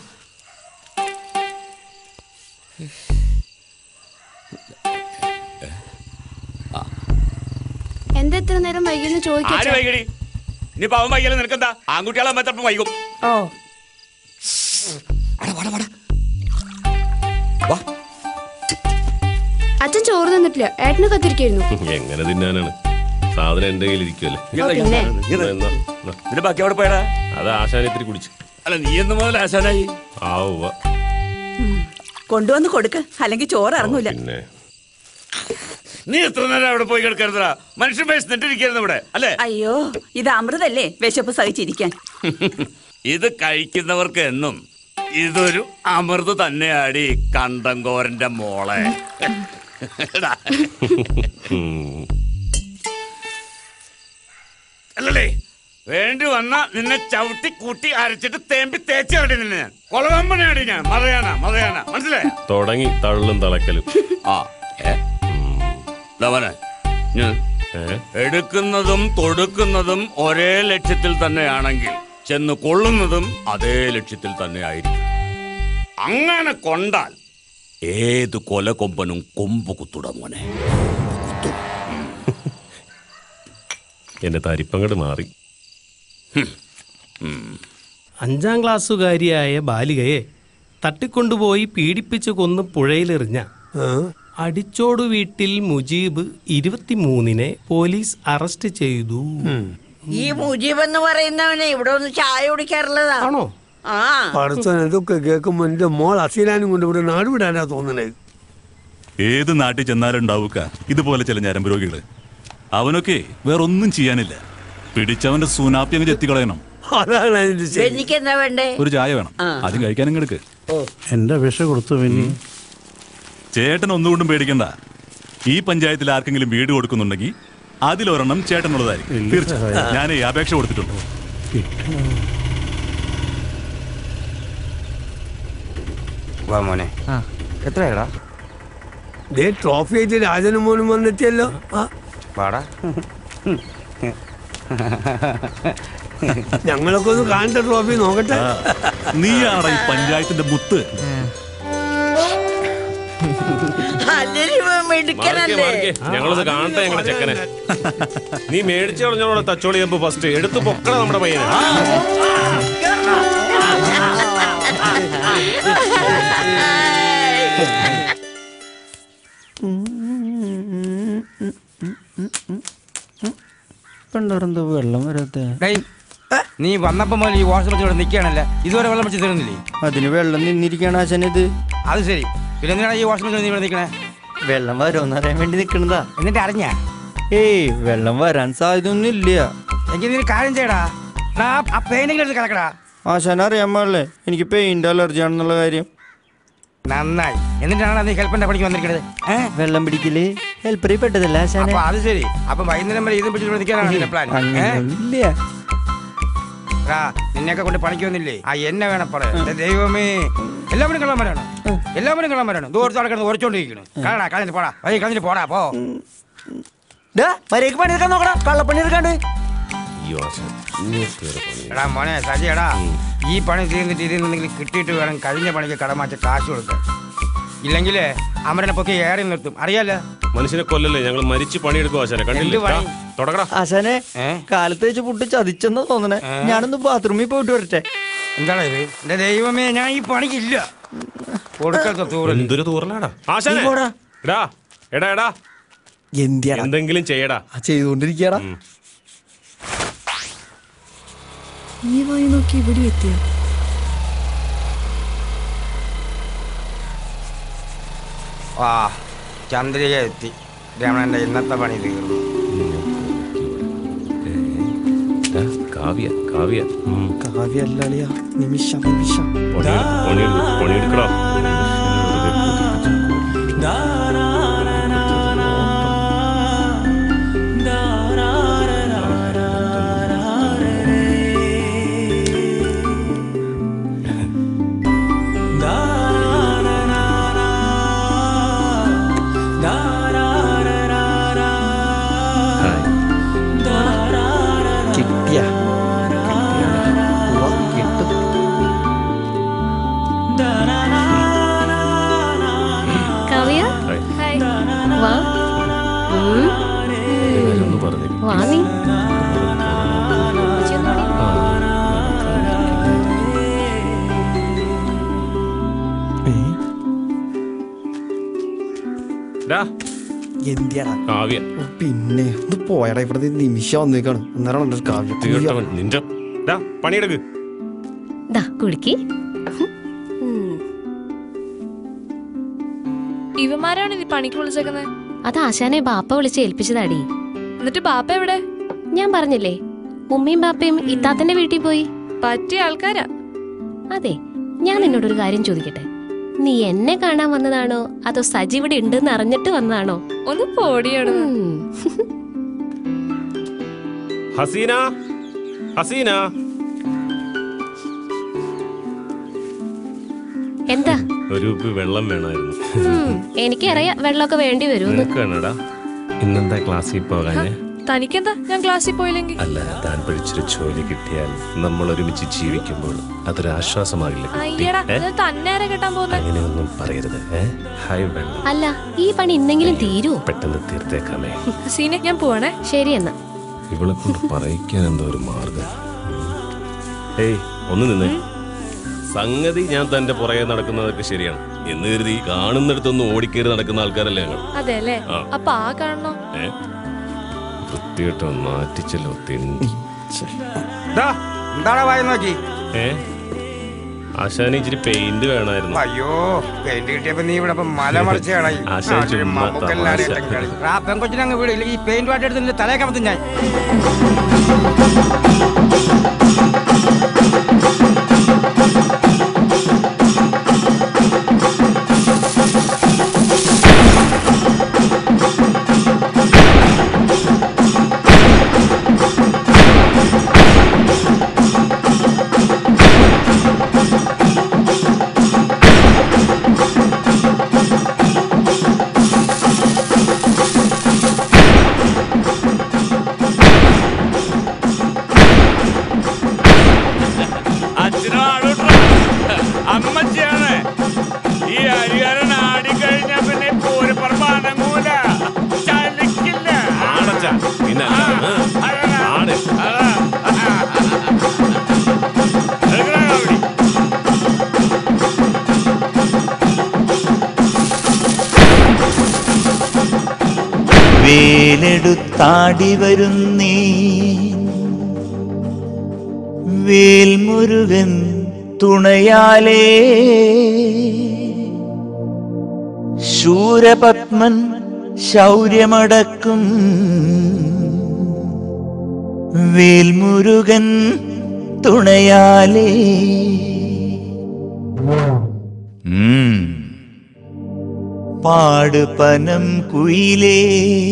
എന്താ ഇത്ര നേരം വൈകിയെന്ന് ആര് ചോദിക്കാം വൈകടി ഇനിയിപ്പോ അവൻ വൈകിയാലും നിനക്കെന്താ ആൺകുട്ടികളെ ചിലപ്പോൾ വൈകും ഓ അച്ഛൻ ചോറ് തന്നിട്ടില്ല ഏട്ടന് കത്തിരിക്കായിരുന്നു എങ്ങനെ തിന്നാനാണ് സാധനം എന്റെ കയ്യിൽ ഇരിക്കുമല്ലേ ഓ, പിന്നെ. ഇതിന്റെ ബാക്കി അവിടെ പോയടാ അത് ആശാനത്തിരി കുടിച്ചു അല്ല നീ എന്ന് മുതൽ ആശാനായി ആ ഉവ്വ. കൊണ്ടുവന്ന് കൊടുക്ക് അല്ലെങ്കിൽ ചോറ് ഇറങ്ങൂല പിന്നെ നീ എത്ര നേരം അവിടെ പോയി കിടക്കരുതടാ മനുഷ്യൻ വിശന്നിട്ടിരിക്കുന്നു ഇവിടെ അല്ലേ അയ്യോ ഇത് അമൃതല്ലേ വിശപ്പ് സഹിച്ചിരിക്കാൻ ഇത് കഴിക്കുന്നവർക്ക് എന്നും ഇതൊരു അമൃത് തന്നെയാടി കണ്ടങ്കോരന്റെ മോളെ എടാ. അല്ലല്ലേ വേണ്ടി വന്ന നിന്നെ ചവിട്ടി കൂട്ടി അരച്ചിട്ട് തേമ്പി തേച്ചാടി നിന്നെ ഞാൻ കൊളവമ്പനാടി ഞാൻ മതയാന മതയാന മനസ്സിലായ തുടങ്ങി തള്ളും തളക്കലും ആ ഏ ലവനെ ഞാൻ എടുക്കുന്നതും തൊടുക്കുന്നതും ഒരേ ലക്ഷ്യത്തിൽ തന്നെയാണെങ്കിൽ ചെന്ന് കൊള്ളുന്നതും അതേ ലക്ഷ്യത്തിൽ തന്നെ ആയിരിക്കും അങ്ങനെ കൊണ്ടാൽ ഏത് കൊലകൊമ്പനും കൊമ്പ് കുത്തുട മോനെ എന്റെ തരിപ്പങ്ങട് മാറി അഞ്ചാം ക്ലാസ്സുകാരിയായ ബാലികയെ തട്ടിക്കൊണ്ടുപോയി പീഡിപ്പിച്ചു കൊന്ന് പുഴയിലെറിഞ്ഞ അടിച്ചോട് വീട്ടിൽ മുജീബ് ഇരുപത്തിമൂന്നിനെ പോലീസ് അറസ്റ്റ് ചെയ്തു ഈ മുജീബ് എന്ന് പറയുന്നവനെ ഇവിടെ ഒന്ന് ചായ കുടിക്കാറുള്ളതാ ആണോ ആ പഠിത്തം ഇതൊക്കെ കേൾക്കുമ്പോ എന്റെ മോൾ അസീലാനും കൊണ്ട് ഇവിടെ നാട് വിടാനാ തോന്നണേ ഏത് നാട്ടിൽ ചെന്നാലും ഉണ്ടാവുക ഇതുപോലെ ചില ഞരമ്പ് രോഗികള് അവനൊക്കെ വേറൊന്നും ചെയ്യാനില്ല പിടിച്ചവന്റെ സൂനാപ്പി അങ്ങ് ചെത്തിക്കളയണം അതാണ് അതിന്റെ ശരി എനിക്ക് എന്താ വേണ്ടേ ഒരു ചായ വേണം ആദ്യം കഴിക്കാനും എടുക്ക് എന്റെ വിഷ കൊടുത്തു പിന്നെ ചേട്ടൻ ഒന്നുകൊണ്ടും പേടിക്കണ്ട ഈ പഞ്ചായത്തിൽ ആർക്കെങ്കിലും വീട് കൊടുക്കുന്നുണ്ടെങ്കിൽ അതിലൊരെണ്ണം ചേട്ടനുള്ളതായിരിക്കും തീർച്ചയായും ഞാൻ ഈ അപേക്ഷ കൊടുത്തിട്ടുണ്ട് വാ മോനെ എത്രയാടാ ദേ ട്രോഫി ആയിട്ട് രാജനും മോനും വന്നെത്തിയല്ലോ ആ, വാടാ ഞങ്ങളൊക്കെ ഒന്ന് കാണട്ടെ ട്രോഫി നോക്കട്ടെ നീയാണോ ഈ പഞ്ചായത്തിന്റെ മുത്ത് അല്ലെങ്കിൽ ഇവൻ മാറിക്കേ, മിടുക്കനല്ലേ മാറിക്കേ. ഞങ്ങളൊന്ന് കാണട്ടെ ഞങ്ങളുടെ ചെക്കനെ നീ മേടിച്ചു കളഞ്ഞോളെ തച്ചോളി ചെമ്പ് ഫസ്റ്റ് എടുത്തു പൊക്കട നമ്മുടെ പയ്യനെ പണ്ടാറെന്താ വെള്ളം വരാത്ത ഡേയ്, നീ വന്നപ്പോ മുതൽ ഈ വാട്സപ്പ് ഇവിടെ നിൽക്കുകയാണല്ലേ ഇതുവരെ വെള്ളം പിടിച്ച് തരുന്നില്ലേ അതിന് വെള്ളം നിന്നിരിക്കാണ് ആശാനത് അത് ശരി പിന്നെ എന്തിനാണ് ഈ വാട്സപ്പ് നീ ഇവിടെ നിൽക്കണേ വെള്ളം വരുമെന്ന് അറിയാൻ വേണ്ടി നിക്കണതാ എന്നിട്ട് അറിഞ്ഞ ഏയ് വെള്ളം വരാൻ സാധ്യത ഒന്നും ഇല്ല എങ്കിൽ നീ ഒരു കാര്യം ചെയ്യടാ ഡാ, ആ പെയിന്റിംഗ് എടുത്ത് കലക്കടാ ആശാന അറിയാൻ പാടില്ലേ എനിക്ക് പെയിന്റ് അലർജി ആണെന്നുള്ള കാര്യം നന്നായി എന്നിട്ടാണ് നീ ഹെൽപ്പറിന്റെ പണിക്ക് വന്നിരിക്കുന്നത് വെള്ളം പിടിക്കല് ഹെൽപ്പറിൽ പെട്ടതല്ല ആശാന അപ്പൊ അത് ശരി അപ്പൊ വൈകുന്നേരം വരെ ഇതും പിടിച്ചിട്ട് നിൽക്കാനാണ് നിന്റെ പ്ലാൻ അങ്ങനെയൊന്നുമില്ല നിന്നെയൊക്കെ കൊണ്ട് പണിക്ക് വന്നില്ലേ ആ എന്നെ വേണം പറയാ എന്റെ ദൈവമേ എല്ലാവരും കള്ളന്മാരാണ് എല്ലാവരും കള്ളന്മാരാണ് ദൂരത്തോടെ കിടന്ന് ഉറച്ചോണ്ടിരിക്കുന്നു കളടാ കളഞ്ഞിട്ട് പോടാ വഴി കളഞ്ഞിട്ട് പോടാ പോ മര്യാദക്ക് പണിയെടുക്കാൻ നോക്കടാ കള്ളപ്പണി എടുക്കാണ്ട് എടാ മോനെ സജി എടാ ഈ പണി തീർന്നിട്ട് ഇതിൽ നിന്നെങ്കിലും കിട്ടിയിട്ട് വേണം കഴിഞ്ഞ പണിക്ക് കടമാച്ച കാശ് കൊടുക്കാൻ ഇല്ലെങ്കിലേ അമരനെ പൊക്കി ഏറി നിർത്തും അറിയാലോ മനുഷ്യനെ കൊല്ലല്ലേ ഞങ്ങൾ മരിച്ച് പണിയെടുക്കും ആശാനെ കണ്ടില്ലേ എന്ത് പണി? ദാ, തുടങ്ങടാ ആശാനെ കാലത്ത് വെച്ച് പുട്ട് ചതിച്ചെന്നാ തോന്നണേ ഞാനൊന്ന് ബാത്റൂമിൽ പോയിട്ട് വരട്ടെ എന്താണ് ഇത് എന്റെ ദൈവമേ ഞാൻ ഈ പണിക്കില്ല കൊടുക്കത്തെ തൂറൽ എന്തൊരു തൂറലാടാ ആശാനെ എടാ എടാ എടാ എന്തെങ്കിലും ചെയ്യടാ ചെയ്തുകൊണ്ടിരിക്കടാ ഈ വഴി നോക്കി ഇവിടെ എത്തിയോ ആ ചന്ദ്രിക എത്തി രമണന്റെ ഇന്നത്തെ പണി തീർന്നു ദാ, കാവ്യ കാവ്യ ഉം. കാവ്യ അല്ലാളിയാ നിമിഷം നിമിഷം പണിയെടു- പണിയെടു- പണിയെടുക്കടാ കിട്ടിയ കിട്ടും കാവ്യ ഹായ്. വാ ഉം. ഒന്ന് പറഞ്ഞു വാ നീ ഡാ, എന്തിയാടാ കാവ്യ പിന്നെ ഇത് പോയടാ ഇവിടുത്തെ നിമിഷം വന്നേക്കാണ് അന്നേരം ഒരു കാവ്യ തീർത്തവൻ നിന്റെ ഡാ, പണിയെടുക്ക് ദാ കുടിക്കി ഇവന്മാരാണ് ഇനി പണിക്ക് വിളിച്ചേക്കുന്നത് അത് ആശാനെ ബാപ്പ വിളിച്ച് ഏൽപ്പിച്ചതാടി എന്നിട്ട് ബാപ്പ എവിടെ ഞാൻ പറഞ്ഞില്ലേ ഉമ്മയും ബാപ്പയും ഇത്താത്തന്റെ വീട്ടിൽ പോയി പറ്റിയ ആൾക്കാരാ അതെ ഞാൻ നിന്നോടൊരു കാര്യം ചോദിക്കട്ടെ നീ എന്നെ കാണാൻ വന്നതാണോ അതോ സജി ഇവിടെ ഉണ്ടെന്ന് അറിഞ്ഞിട്ട് വന്നതാണോ ഒന്ന് പോടിയാണ് ഹസീന ഹസീന എന്താ ഒരു ഉപ്പ് വെള്ളം വേണമായിരുന്നു ഉം, എനിക്കറിയാം വെള്ളമൊക്കെ വേണ്ടി വരുമെന്ന് നിനക്ക് വേണടാ ഇന്നെന്താ ക്ലാസ്സിൽ പോകാന് തനിക്കെന്താ ഞാൻ ക്ലാസ്സിൽ പോയില്ലെങ്കിൽ അല്ല താൻ പഠിച്ചൊരു ജോലി കിട്ടിയാൽ നമ്മൾ ഒരുമിച്ച് ജീവിക്കുമ്പോൾ അതൊരു ആശ്വാസമാകില്ല കുട്ടി. അയ്യടാ ഏ? ഇത് തന്നെ ആരാ കെട്ടാൻ പോകുന്നത് അങ്ങനെയൊന്നും പറയരുത് ഏ? ഹായ് വെള്ളം അല്ല ഈ പണി ഇന്നെങ്കിലും തീരുവോ പെട്ടെന്ന് തീർത്തേക്കാമേ സീനെ ഞാൻ പോവാണേ ശരി എന്നാ ഇവളെ കൊണ്ട് പറയിക്കാൻ എന്തോ ഒരു മാർഗം ഏയ് ഒന്ന് നിന്നേ സംഗതി ഞാൻ തന്റെ പുറകെ നടക്കുന്നതൊക്കെ ശരിയാണ് എന്ന് കരുതി കാണുന്നിടത്തൊന്നും ഓടിക്കേറി നടക്കുന്ന ആൾക്കാരല്ലേ ഞങ്ങൾ അതെ അല്ലേ ആ. അപ്പൊ ആ കാണണോ ഏ വൃത്തികെട്ടോ നാറ്റിച്ചല്ലോ തിണ്ടി എന്താണ് വായി നോക്കി ഏ ആശാന് ഇച്ചിരി പെയിന്റ് വേണമായിരുന്നു അയ്യോ പെയിന്റ് കിട്ടിയപ്പോ നീ ഇവിടെ ഇപ്പൊ മല മറിച്ച് കളയും ആശാൻ ചുമ്മാ തമാശ. പെങ്കൊച്ചിനെ അങ്ങ് വീട് ഈ പെയിന്റ് വാട്ടി എടുത്ത് നിന്റെ തലേ കമത്തും ഞാൻ അച്ഛനും ആടോട്ടാ അമ്മച്ചിയാണ് ഈ അരികാരൻ ആടിക്കഴിഞ്ഞ പിന്നെ പൂരപ്പറമ്പ് അനങ്ങൂല ചലിക്കില്ല ആടച്ചാ പിന്നെ അല്ല, ആ, ആണ് വേലെടുത്താടി വരുന്നേ വേൽമുരുകൻ തുണയാലേ ശൂരപത്മൻ ശൗര്യമടക്കും വേൽമുരുകൻ തുണയാലേ ഉം. പാട് പനം കുയിലേ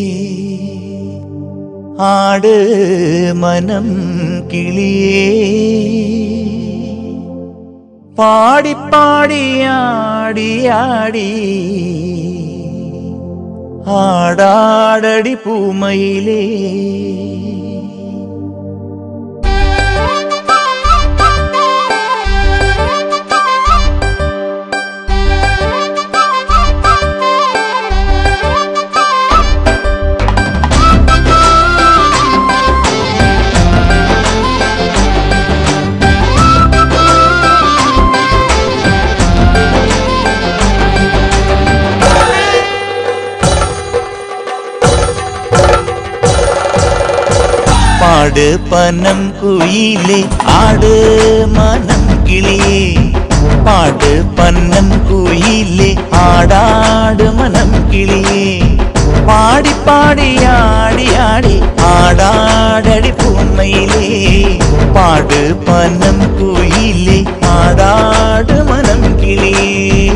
ആട് മനം കിളിയേ പാടി പാടി ആടി ആടി ആടാടടി പൂമയിലേ ആ പാട് പനം കുയിലെ ആട് മനം കിളിയേ പാട് പന്നം കുയിലെ ആടാട് മനം കിളിയേ പാടി പാടി ആടി ആടി ആടാടടി പൂമയിലേ പാട് പനം കുയിലെ ആടാട് മനം കിളിയേ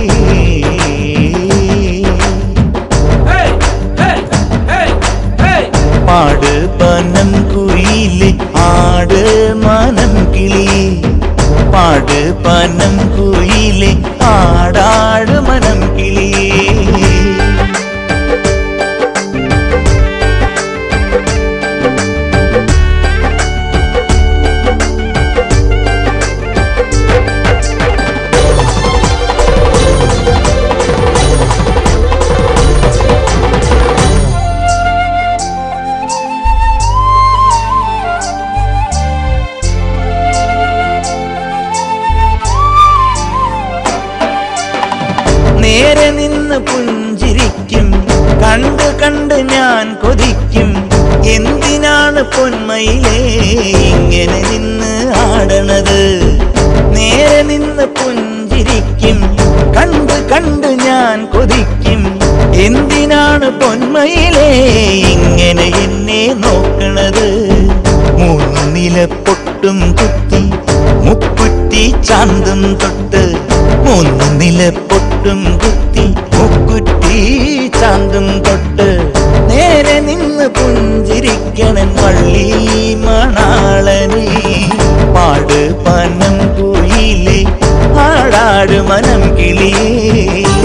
പാട് പനം കുയിലെ ആട് മനം കിളി പാട് പനം കുയിലെ ആടാട് മനം കിളി നേരെ നിന്ന് പുഞ്ചിരിക്കും കണ്ട് കണ്ട് ഞാൻ കൊതിക്കും എന്തിനാണ് പൊന്മയിലേ ഇങ്ങനെ നിന്ന് ആടണത് നേരെ നിന്ന് പുഞ്ചിരിക്കും കണ്ട് കണ്ട് ഞാൻ കൊതിക്കും എന്തിനാണ് പൊന്മയിലേ ഇങ്ങനെ എന്നെ നോക്കണത് മൂന്ന് നില പൊട്ടും കുത്തി മുക്കുറ്റി ചാന്തം തൊട്ട് മൂന്ന് നില പൊട്ടും കുത്തി മുക്കുറ്റി ചാന്തം തൊട്ട് നേരെ നിന്ന് പുഞ്ചിരിക്കണൻ വള്ളി മണാളനെ പാട് പനം കുയിലെ ആടാട് മനം കിളിയേ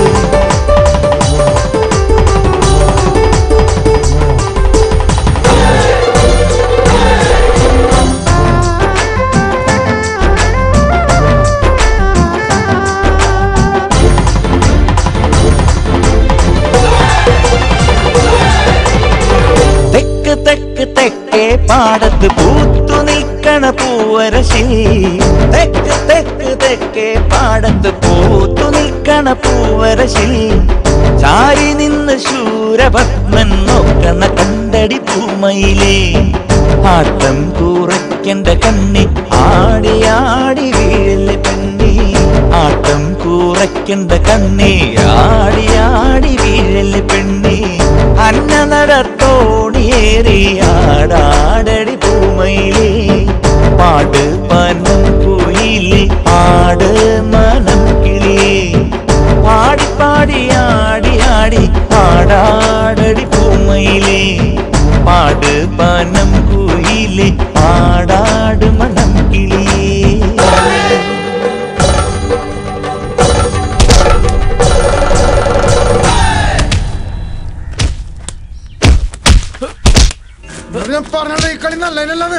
തെക്ക് തെക്ക് തെക്കേ പാടത്ത് പൂത്തു നിൽക്കണ പൂവരശിൽ തെക്ക് തെക്ക് തെക്കേ പാടത്ത് പൂത്തു നിൽക്കണ പൂവരശിൽ ചാരി നിന്ന് ശൂരപത്മൻ നോക്കണ കണ്ടടി പൂമയിലേ ആട്ടം കൂറയ്ക്കണ്ട കണ്ണി ആടി ആടി വീഴല് പെണ്ണി ആട്ടം കൂറയ്ക്കണ്ട കണ്ണി ആടി ആടി വീഴല് പെണ്ണി അന്ന നടത്തോടിയേറി ആടാടടി പൂമയിലേ പാട് പനം കുയിലേ ആട് മനം കിളിയേ പാടി പാടി ആടി ആടി ആടാടടി പൂമയിലേ പാട് പനം കുയിലേ ആടാട് മനം കിളിയേ ഞാൻ പറഞ്ഞോളൂ ഈ കളി നല്ലതിനല്ലെന്ന്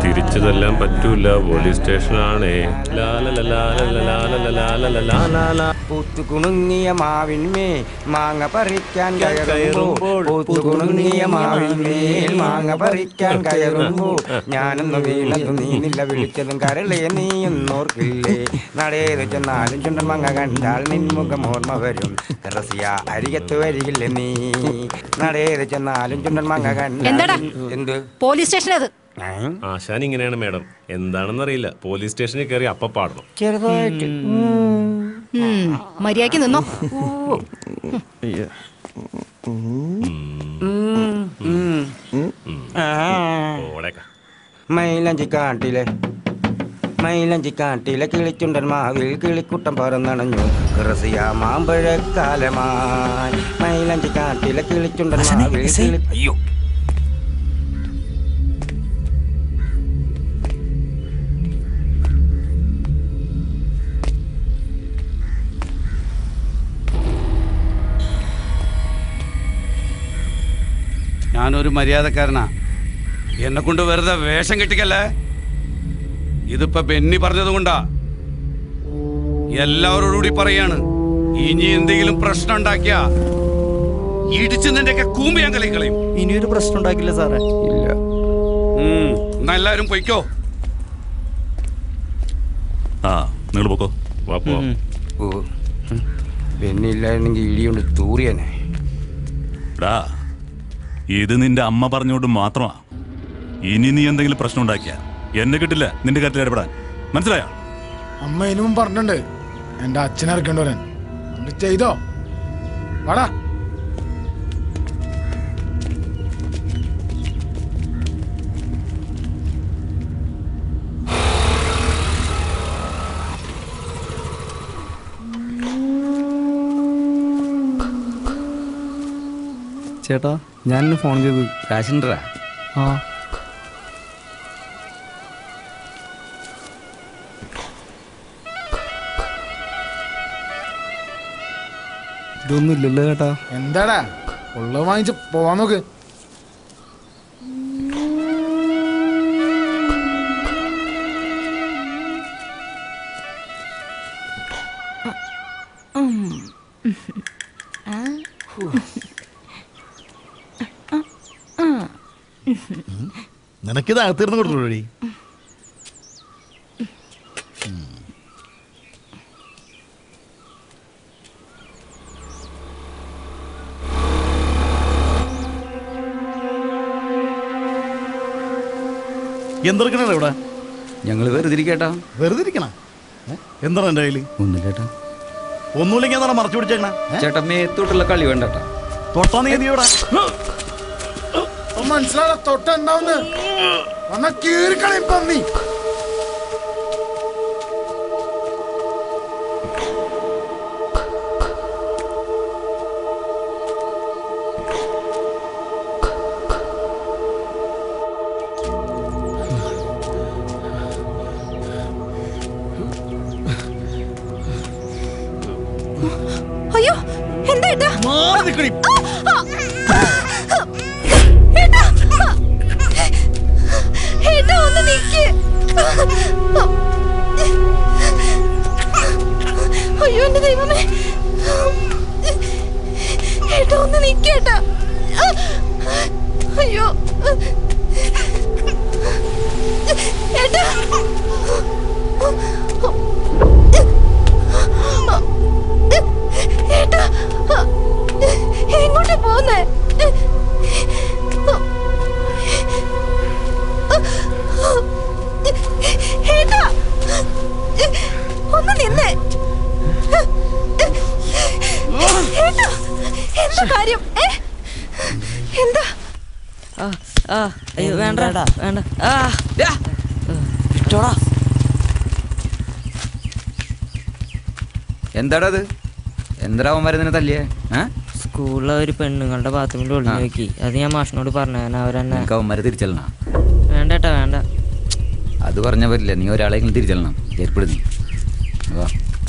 തിരിച്ചു തല്ലാൻ പറ്റൂല പോലീസ് സ്റ്റേഷനാണേ ലാലലലാലലലാലലലാലലലാലാ. പൂത്തുകുണുങ്ങിയ മാവിന്മേ മാങ്ങ പറിക്കാൻ കയറുമ്പോൾ പൂത്തുകുണുങ്ങിയ മാവിന്മേൽ മാങ്ങ പറിക്കാൻ കയറുമ്പോൾ ഞാനൊന്ന് വീണതും നീന്നില്ല വിളിച്ചതും കരളെ നീയൊന്നോർക്കില്ലേ നടേത് ചെന്നാലും ചുണ്ടൻ മാങ്ങ കണ്ടാൽ നിൻമുഖം ഓർമ്മ വരും റസിയ അരികത്ത് വരികില്ലേ നീ നടേത് ചെന്നാലും ചുണ്ടൻ മാങ്ങ എന്താടാ? കണ്ടാൽ എന്ത് പോലീസ് സ്റ്റേഷൻ അത് ആശാൻ ഇങ്ങനെയാണ് മാഡം എന്താണെന്നറിയില്ല പോലീസ് സ്റ്റേഷനിൽ കയറി അപ്പ പാടണം ചെറുതായിട്ട് മര്യാദക്ക് നിന്നോ മൈലഞ്ചി കാട്ടിലെ മൈലഞ്ചി കാട്ടിലെ കിളിച്ചുണ്ടൻ മാവിൽ കിളിക്കുട്ടം പറന്നണഞ്ഞു റസിയ മാമ്പഴക്കാലമായി മൈലഞ്ചി കാട്ടിലെ കിളിച്ചുണ്ടൻ മാവിൽ കിളി അയ്യോ ഞാനൊരു മര്യാദക്കാരനാ എന്നെ കൊണ്ട് വെറുതെ വേഷം കെട്ടിക്കല്ലേ ഇതിപ്പോ ബെന്നി പറഞ്ഞത് കൊണ്ടാ എല്ലാവരോടുകൂടി പറയാണ് ഇനി എന്തെങ്കിലും പ്രശ്നം ഉണ്ടാക്കിയ ഇടിച്ച് നിന്റെയൊക്കെ കൂമ്പ് ഞാൻ കളി കളയും ഇനിയൊരു പ്രശ്നം ഉണ്ടാക്കില്ല സാറേ ഇല്ല എന്നാ എല്ലാവരും പൊയ്ക്കോ ആ നിങ്ങൾ പോക്കോ വാപ്പോ ഓ പെണ്ണില്ലായിരുന്നെങ്കിൽ ഇടികൊണ്ട് തൂറിയനെ എടാ ഇത് നിന്റെ അമ്മ പറഞ്ഞുകൊണ്ട് മാത്രമാ ഇനി നീ എന്തെങ്കിലും പ്രശ്നം ഉണ്ടാക്കിയ എന്നെ കിട്ടില്ല നിന്റെ കാര്യത്തിൽ ഇടപെടാൻ മനസ്സിലായോ അമ്മ ഇനിയും പറഞ്ഞിട്ടുണ്ട് എന്റെ അച്ഛനെ ഇറക്കേണ്ടി വരാൻ എന്നിട്ട് ചെയ്തോ വാടാ ചേട്ടാ ഞാൻ ഫോൺ ചെയ്തു കാശുണ്ടാ ആ ഇതൊന്നും ഇല്ലല്ലോ ചേട്ടാ എന്താടാ ഉള്ളത് വാങ്ങിച്ച് പോവാൻ നോക്ക് നിനക്കിത് അകത്തിരുന്ന് കൊടുത്തോളൂ എന്തെടുക്കണ ഇവിടെ ഞങ്ങൾ വെറുതെ ഇരിക്കട്ടാ വെറുതെ ഇരിക്കണ എന്താണ് എന്റെ കയ്യില് ഒന്നുമില്ല ചേട്ടാ ഒന്നുമില്ലെങ്കിൽ എന്താണ് മറച്ചു പിടിച്ചേക്കണ ചേട്ടാ മേത്തോട്ടുള്ള കളി വേണ്ടട്ടാ തൊട്ടാ നീ നീ ഇവിടെ മനസ്സിലായ തൊട്ട എന്താവുന്ന് വന്ന കീറിക്കളയും പന്നി അയ്യോ എന്താ ഏട്ടാ? ആ, ആ. ഏട്ടാ. ഏട്ടാ, ഒന്ന് നിക്ക്. അയ്യോ എന്റെ ദൈവമേ ഏട്ടാ ഒന്ന് നിക്കേട്ടാ അയ്യോ ഏട്ടാ ഏട്ടാ എങ്ങോട്ടാ പോന്നേ ഏട്ടാ ഒന്ന് നിന്നേ ഏട്ടാ എന്താ കാര്യം ഏ? എന്താ ആ ആ അയ്യോ വേണ്ട വേണ്ട ആ എന്താടാ അത് എന്താ അവൻ വരുന്നതിനെ തല്ലിയേ ഏ സ്കൂളിലെ ഒരു പെണ്ണുങ്ങളുടെ ബാത്റൂമിൽ ഒളിഞ്ഞു നോക്കി അത് ഞാൻ മാഷിനോട് പറഞ്ഞു ഞാൻ അവരെന്നെ നിനക്ക് അവന്മാരെ തിരിച്ചെല്ലണം വേണ്ട ഏട്ടാ വേണ്ട അത് പറഞ്ഞ പറ്റില്ല നീ ഒരാളെങ്കിലും തിരിച്ചെല്ലണം ഏർപ്പെടു നീ വാ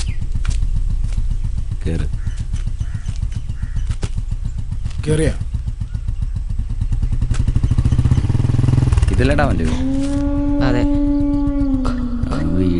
കേറ് കേറിയ ഇതല്ലടാ അവൻ്റെ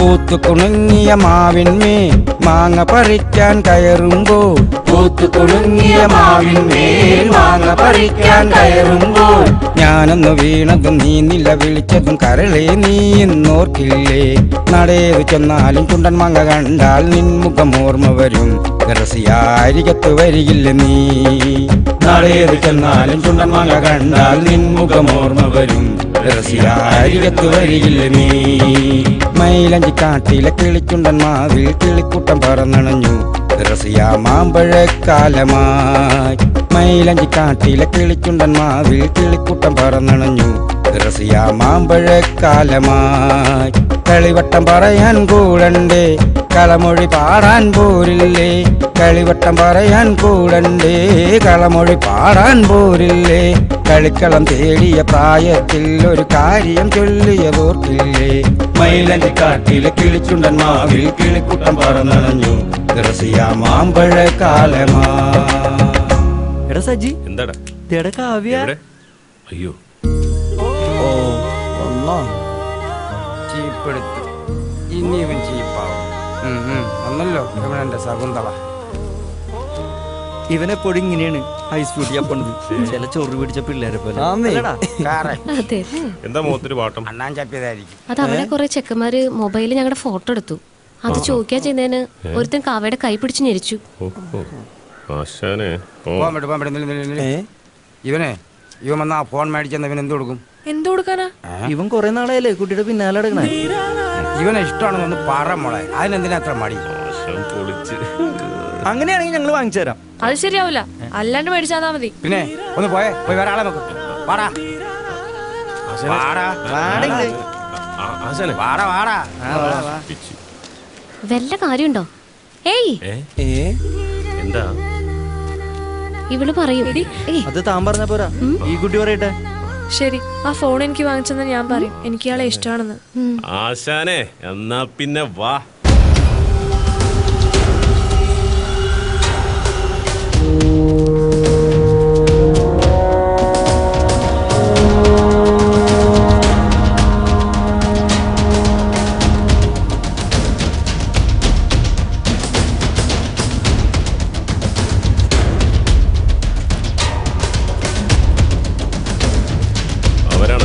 പൂത്തു കുണുങ്ങിയ മാവിന്മേൽ മാങ്ങ പറിക്കാൻ കയറുമ്പോൾ പൂത്തു കുണുങ്ങിയ മാവിന്മേൽ മാങ്ങ പറിക്കാൻ കയറുമ്പോൾ ഞാനൊന്ന് വീണതും നീ നില വിളിച്ചതും കരളെ നീ എന്നോർക്കില്ലേ നടേത് ചെന്നാലും ചുണ്ടൻ മാങ്ങ കണ്ടാൽ നിൻമുഖം ഓർമ്മ വരും രസിയാരികത്ത് വരികില്ല നീ നടേത് ചെന്നാലും ചുണ്ടൻ മാങ്ങ കണ്ടാൽ നിൻമുഖം ഓർമ്മ വരും രസിയാരികത്ത് വരികില്ല നീ മൈലഞ്ചി കാട്ടിലെ കിളിച്ചുണ്ടൻ മാവിൽ കിളിക്കുട്ടം പറന്നണഞ്ഞു രസിയ മാമ്പഴക്കാലമായി മൈലഞ്ചി കാട്ടിലെ കിളിച്ചുണ്ടൻ മാവിൽ കിളിക്കുട്ടം പറന്നണഞ്ഞു രസിയ മാമ്പഴക്കാലമായി കളിവട്ടം പറയാൻ കൂടണ്ടേ കളമൊഴി പാടാൻ പോരില്ലേ കളിവട്ടം പറയാൻ കൂടണ്ടേ കളമൊഴി പാടാൻ പോരില്ലേ കളിക്കളം തേടിയ പ്രായത്തിൽ ഒരു കാര്യം ചൊല്ലിയതോർക്കില്ലേ മൈലഞ്ചി കാട്ടിലെ കിളിച്ചുണ്ടൻ മാവിൽ കിളിക്കുട്ടം പറന്നണഞ്ഞു രസിയ മാമ്പഴക്കാലമാ എടാ സജി എന്താടാ ഇതേടാ കാവ്യ എവിടെ? അയ്യോ ഓ ഒന്നോ ചീപ്പെടുത്തു ഇനി ഇവൻ ചീപ്പാവും ഉം, ഉം. വന്നല്ലോ ഇവനെന്റെ ശകുന്തള ഇവനെപ്പോഴും ഇങ്ങനെയാണ് ഐസ് ഫ്രൂട്ടി അപ്പണത് ചില ചൊറി പിടിച്ച പിള്ളേരെ പോലെ അല്ലടാ? അതെ എന്താ മുഖത്തൊരു പാട്ടം അണ്ണാൻ ചപ്പിയതായിരിക്കും അത് അവിടെ കുറെ ചെക്കന്മാര് മൊബൈലിൽ ഞങ്ങളുടെ ഫോട്ടോ എടുത്തു അത് ചോദിക്കാൻ ചെയ്യുന്നതിന് ഏ? ഒരുത്തൻ കാവയുടെ കൈ പിടിച്ച് ഞെരിച്ചു ഓ ഓ ആശാനെ ഓ പോകാൻ പറ്റും പോകാൻ പറ്റും നില്ല്, നില്ല്, നില്ല്. ഇവനെ ഇവൻ വന്നാ ഫോൺ മേടിച്ചെന്ന് ഇവൻ എന്ത് കൊടുക്കും എന്തു കൊടുക്കാനാ ഇവൻ കുറെ നാളായല്ലേ കുട്ടിയുടെ പിന്നാലെ നടക്കണേ ഇവനെ ഇഷ്ടമാണെന്ന് ഒന്ന് പറ മോളെ അതിനെന്തിനാ അത്ര മടി പൊളിച്ച് അങ്ങനെയാണെങ്കിൽ ഞങ്ങൾ വാങ്ങിച്ചു തരാം അത് ശരിയാവില്ല അല്ലാണ്ട് മേടിച്ചാന്നാ മതി പിന്നെ ഒന്ന് പോയേ പോയി വേറെ ആളെ നോക്ക് വാടാ വാടാ ആശാനെ വാടാ വാടാ വല്ല കാര്യമുണ്ടോ ഏയ് ഏ എന്താ ഇവള് പറയൂ ഏയ് അത് താൻ പറഞ്ഞ പോരാ ഈ കുട്ടി പറയട്ടെ ശരി ആ ഫോൺ എനിക്ക് വാങ്ങിച്ചെന്ന് ഞാൻ പറയും എനിക്ക് ഇയാളെ ഇഷ്ടമാണെന്ന് ആശാനെ എന്നാ പിന്നെ വാ അവരാണ്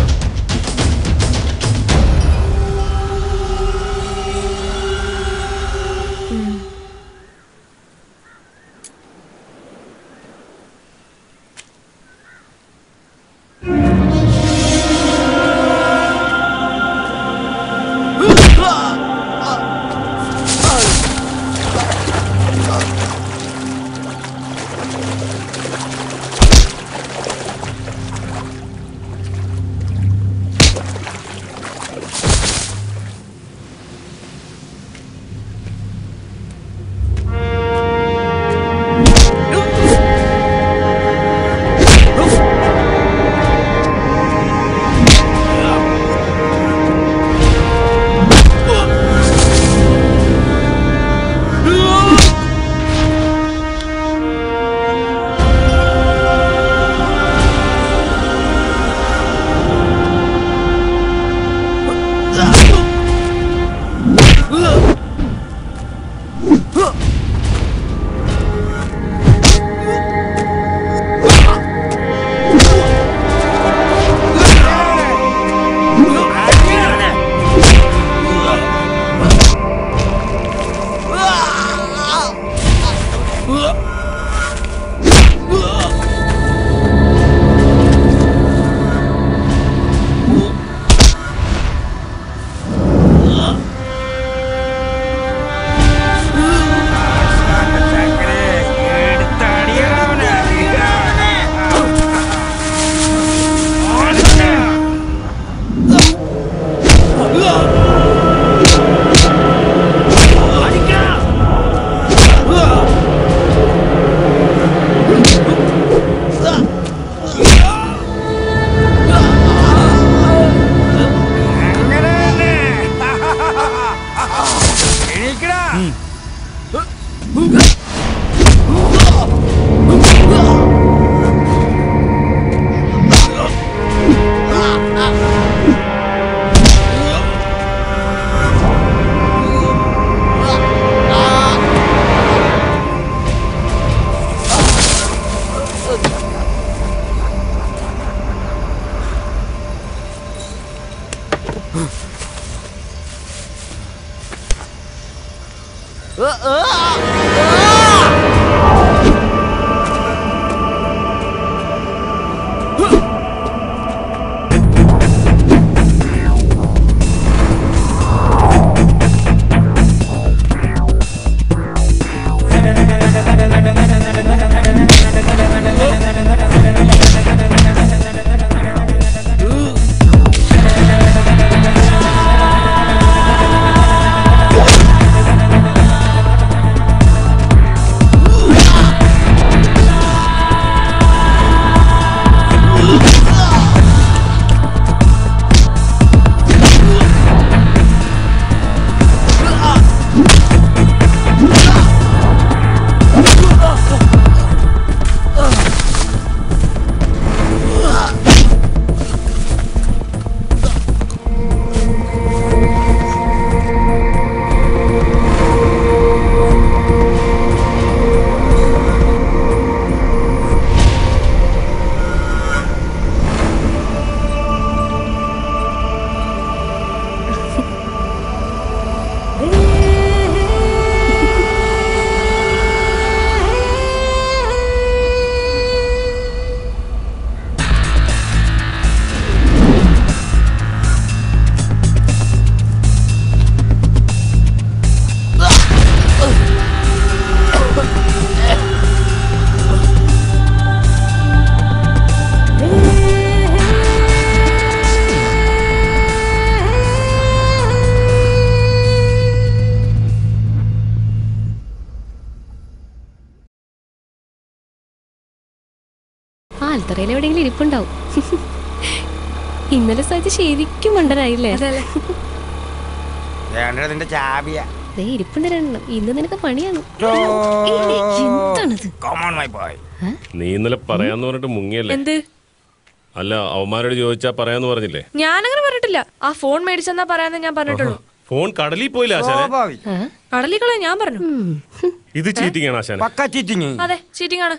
ആൽത്തറയിൽ എവിടെയെങ്കിലും ഇരിപ്പുണ്ടാവും ഇന്നലെ സഹിച്ച് ശരിക്കും മണ്ടനായില്ലേ അതിന്റെ ചാബിയ ദേ ഇരിപ്പുണ്ട് രണ്ടെണ്ണം ഇന്ന് നിനക്ക് പണിയാണ് ഏയ്, ഏയ്, എന്താണിത് കോമൺ മൈ ബോയ് നീ ഇന്നലെ പറയാന്ന് പറഞ്ഞിട്ട് മുങ്ങിയല്ലേ എന്ത് അല്ല അവന്മാരോട് ചോദിച്ചാ പറയാന്ന് പറഞ്ഞില്ലേ ഞാനങ്ങനെ പറഞ്ഞിട്ടില്ല ആ ഫോൺ മേടിച്ചെന്നാ പറയാന്ന് ഞാൻ പറഞ്ഞിട്ടുള്ളൂ ഫോൺ കടലിൽ പോയില്ല ആശാനെ കടലിക്കളെ ഞാൻ പറഞ്ഞു ഇത് ചീറ്റിംഗ് ആണ് ആശാനെ പക്ക ചീറ്റിങ് അതെ ചീറ്റിംഗ് ആണ്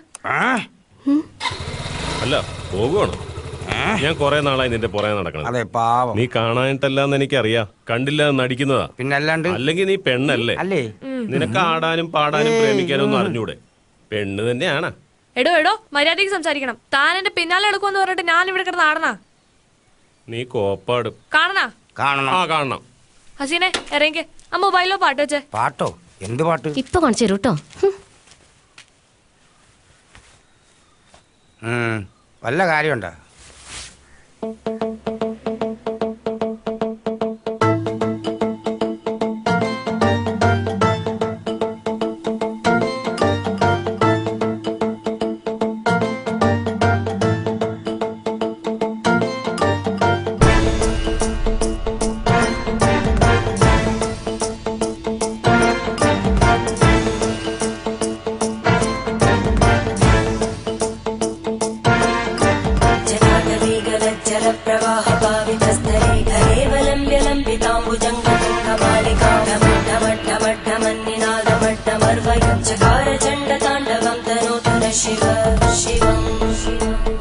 അല്ല പോകുവാണോ ഞാൻ കുറെ നാളായി നിന്റെ പുറകെ നടക്കണം അതെ പാവം നീ കാണാനിട്ടല്ലാന്ന് എനിക്കറിയാം കണ്ടില്ല എന്ന് നടിക്കുന്നതാ പിന്നെ അല്ലാണ്ട് അല്ലെങ്കിൽ നീ പെണ്ണല്ലേ അല്ലേ നിനക്ക് ആടാനും പാടാനും പ്രേമിക്കാനും ഒന്നും അറിഞ്ഞൂടെ പെണ്ണ് തന്നെയാണ് എടോ എടോ മര്യാദയ്ക്ക് സംസാരിക്കണം താൻ എന്റെ പിന്നാലെ എടുക്കുമെന്ന് പറഞ്ഞിട്ട് ഞാൻ ഇവിടെ കിടന്ന് ആടണ നീ കോപ്പാടും കാണണ കാണണം ആ കാണണം ഹസീനെ ഇറങ്ങി ആ മൊബൈലിലോ പാട്ട് വെച്ചേ പാട്ടോ എന്ത് പാട്ട് ഇപ്പൊ കാണിച്ചു തരൂ കേട്ടോ ഉം, വല്ല കാര്യമുണ്ടോ जलप्रवाहपावितस्तरे हरेवलम्ब्य लम्बिताम्बुजङ्गमण्डमट्टमट्टमट्टमन्निनादमट्टमर्वयुञ्चकार चण्डताण्डवं तनोतु न शिव शिवम्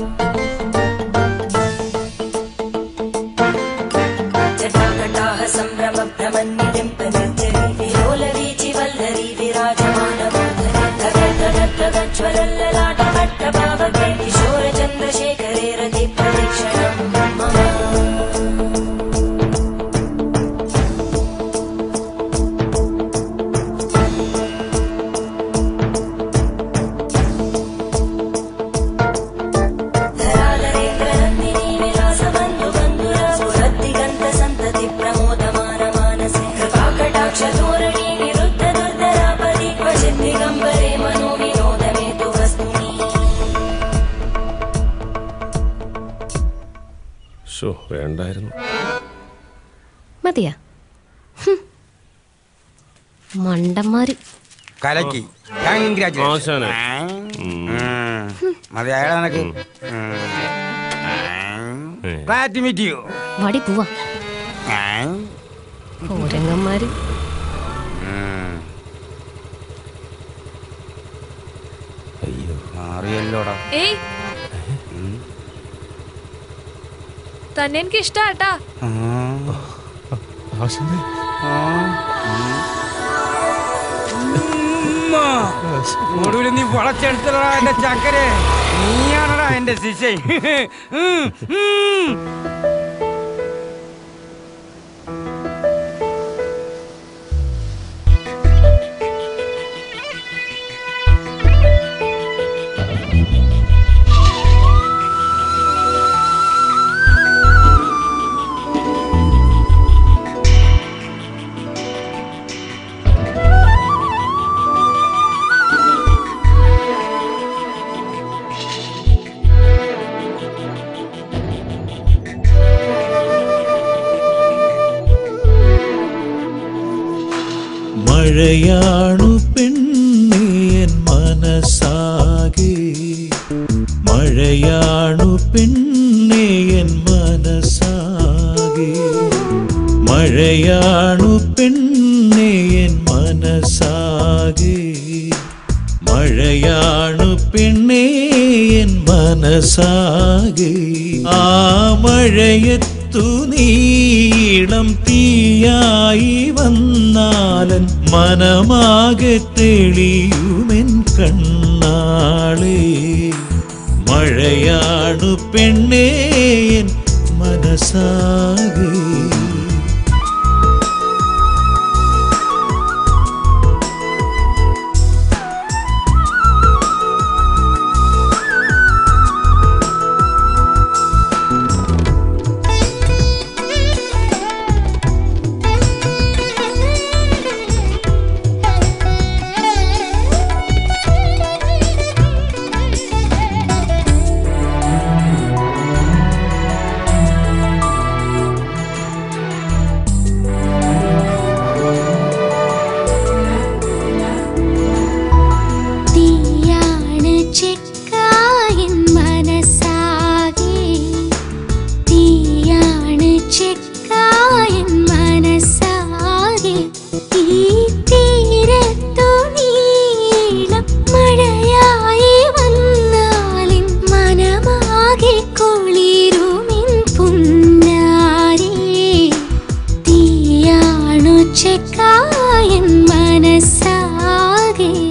जटाकटाः सम्भ्रम भ्रमन्निडिम्प निर्जरी विलोलवीचि वल्लरी विराजमानमोधने तगज्वलल्ललाटमट्टभावके किशोरचन्द्रशेखरे रति प्रदक्षिणम् मम धरालरेन्द्रनन्दिनी विलासबन्धुबन्धुरसुरद्दिगन्तसन्तति प्रमोदमानमानसे कृपाकटाक्षधोरणी निरुद्ध दुर्धरापदि क्वचित् दिगम्बरे मनो विनोदमे तु वस्तुनि ഷോ വേണ്ടായിരുന്നു മതിയാ ഹും. മണ്ടന്മാര് കലക്കി കൺഗ്രാറ്റുലേഷൻ ആശാനെ മതിയായ നിനക്ക് Glad to meet you. വാടി പോവാ ഉം. ഓരങ്ങന്മാര് ഉം. അയ്യോ മാറിയല്ലോടാ ഏയ് തന്നെ എനിക്ക് ഇഷ്ടാട്ടാ ആശാനെ ആ. ഒടുവിൽ നീ വളച്ചെടുത്തടാ എന്റെ ചക്കരെ നീയാണടാ എന്റെ ശിശ മഴയാണു പെണ്ണേൻ മനസ്സാകെ മഴയാണു പെണ്ണേൻ മനസ്സാകെ മഴയാണു പെണ്ണേൻ മനസ്സാകെ മഴയാണു പെണ്ണേൻ മനസ്സാകെ ആ മഴയത്തു നീളം തീയായി വന്നാലൻ മനമാകെ തെളിയുമെൻ കണ്ണാളേ മഴയാണു പെണ്ണേൻ മനസ്സാകെ തീയാണ് ചെക്കായൻ മനസ്സാകെ തീയാണ് ചെക്കായൻ മനസ്സാകെ ഈ തീരത്തു നീളം മഴയായി വന്നാലിൻ മനമാകെ കുളിരുമിൻ പുന്നാരേ തീയാണു ചെക്കായൻ മനസ്സാകെ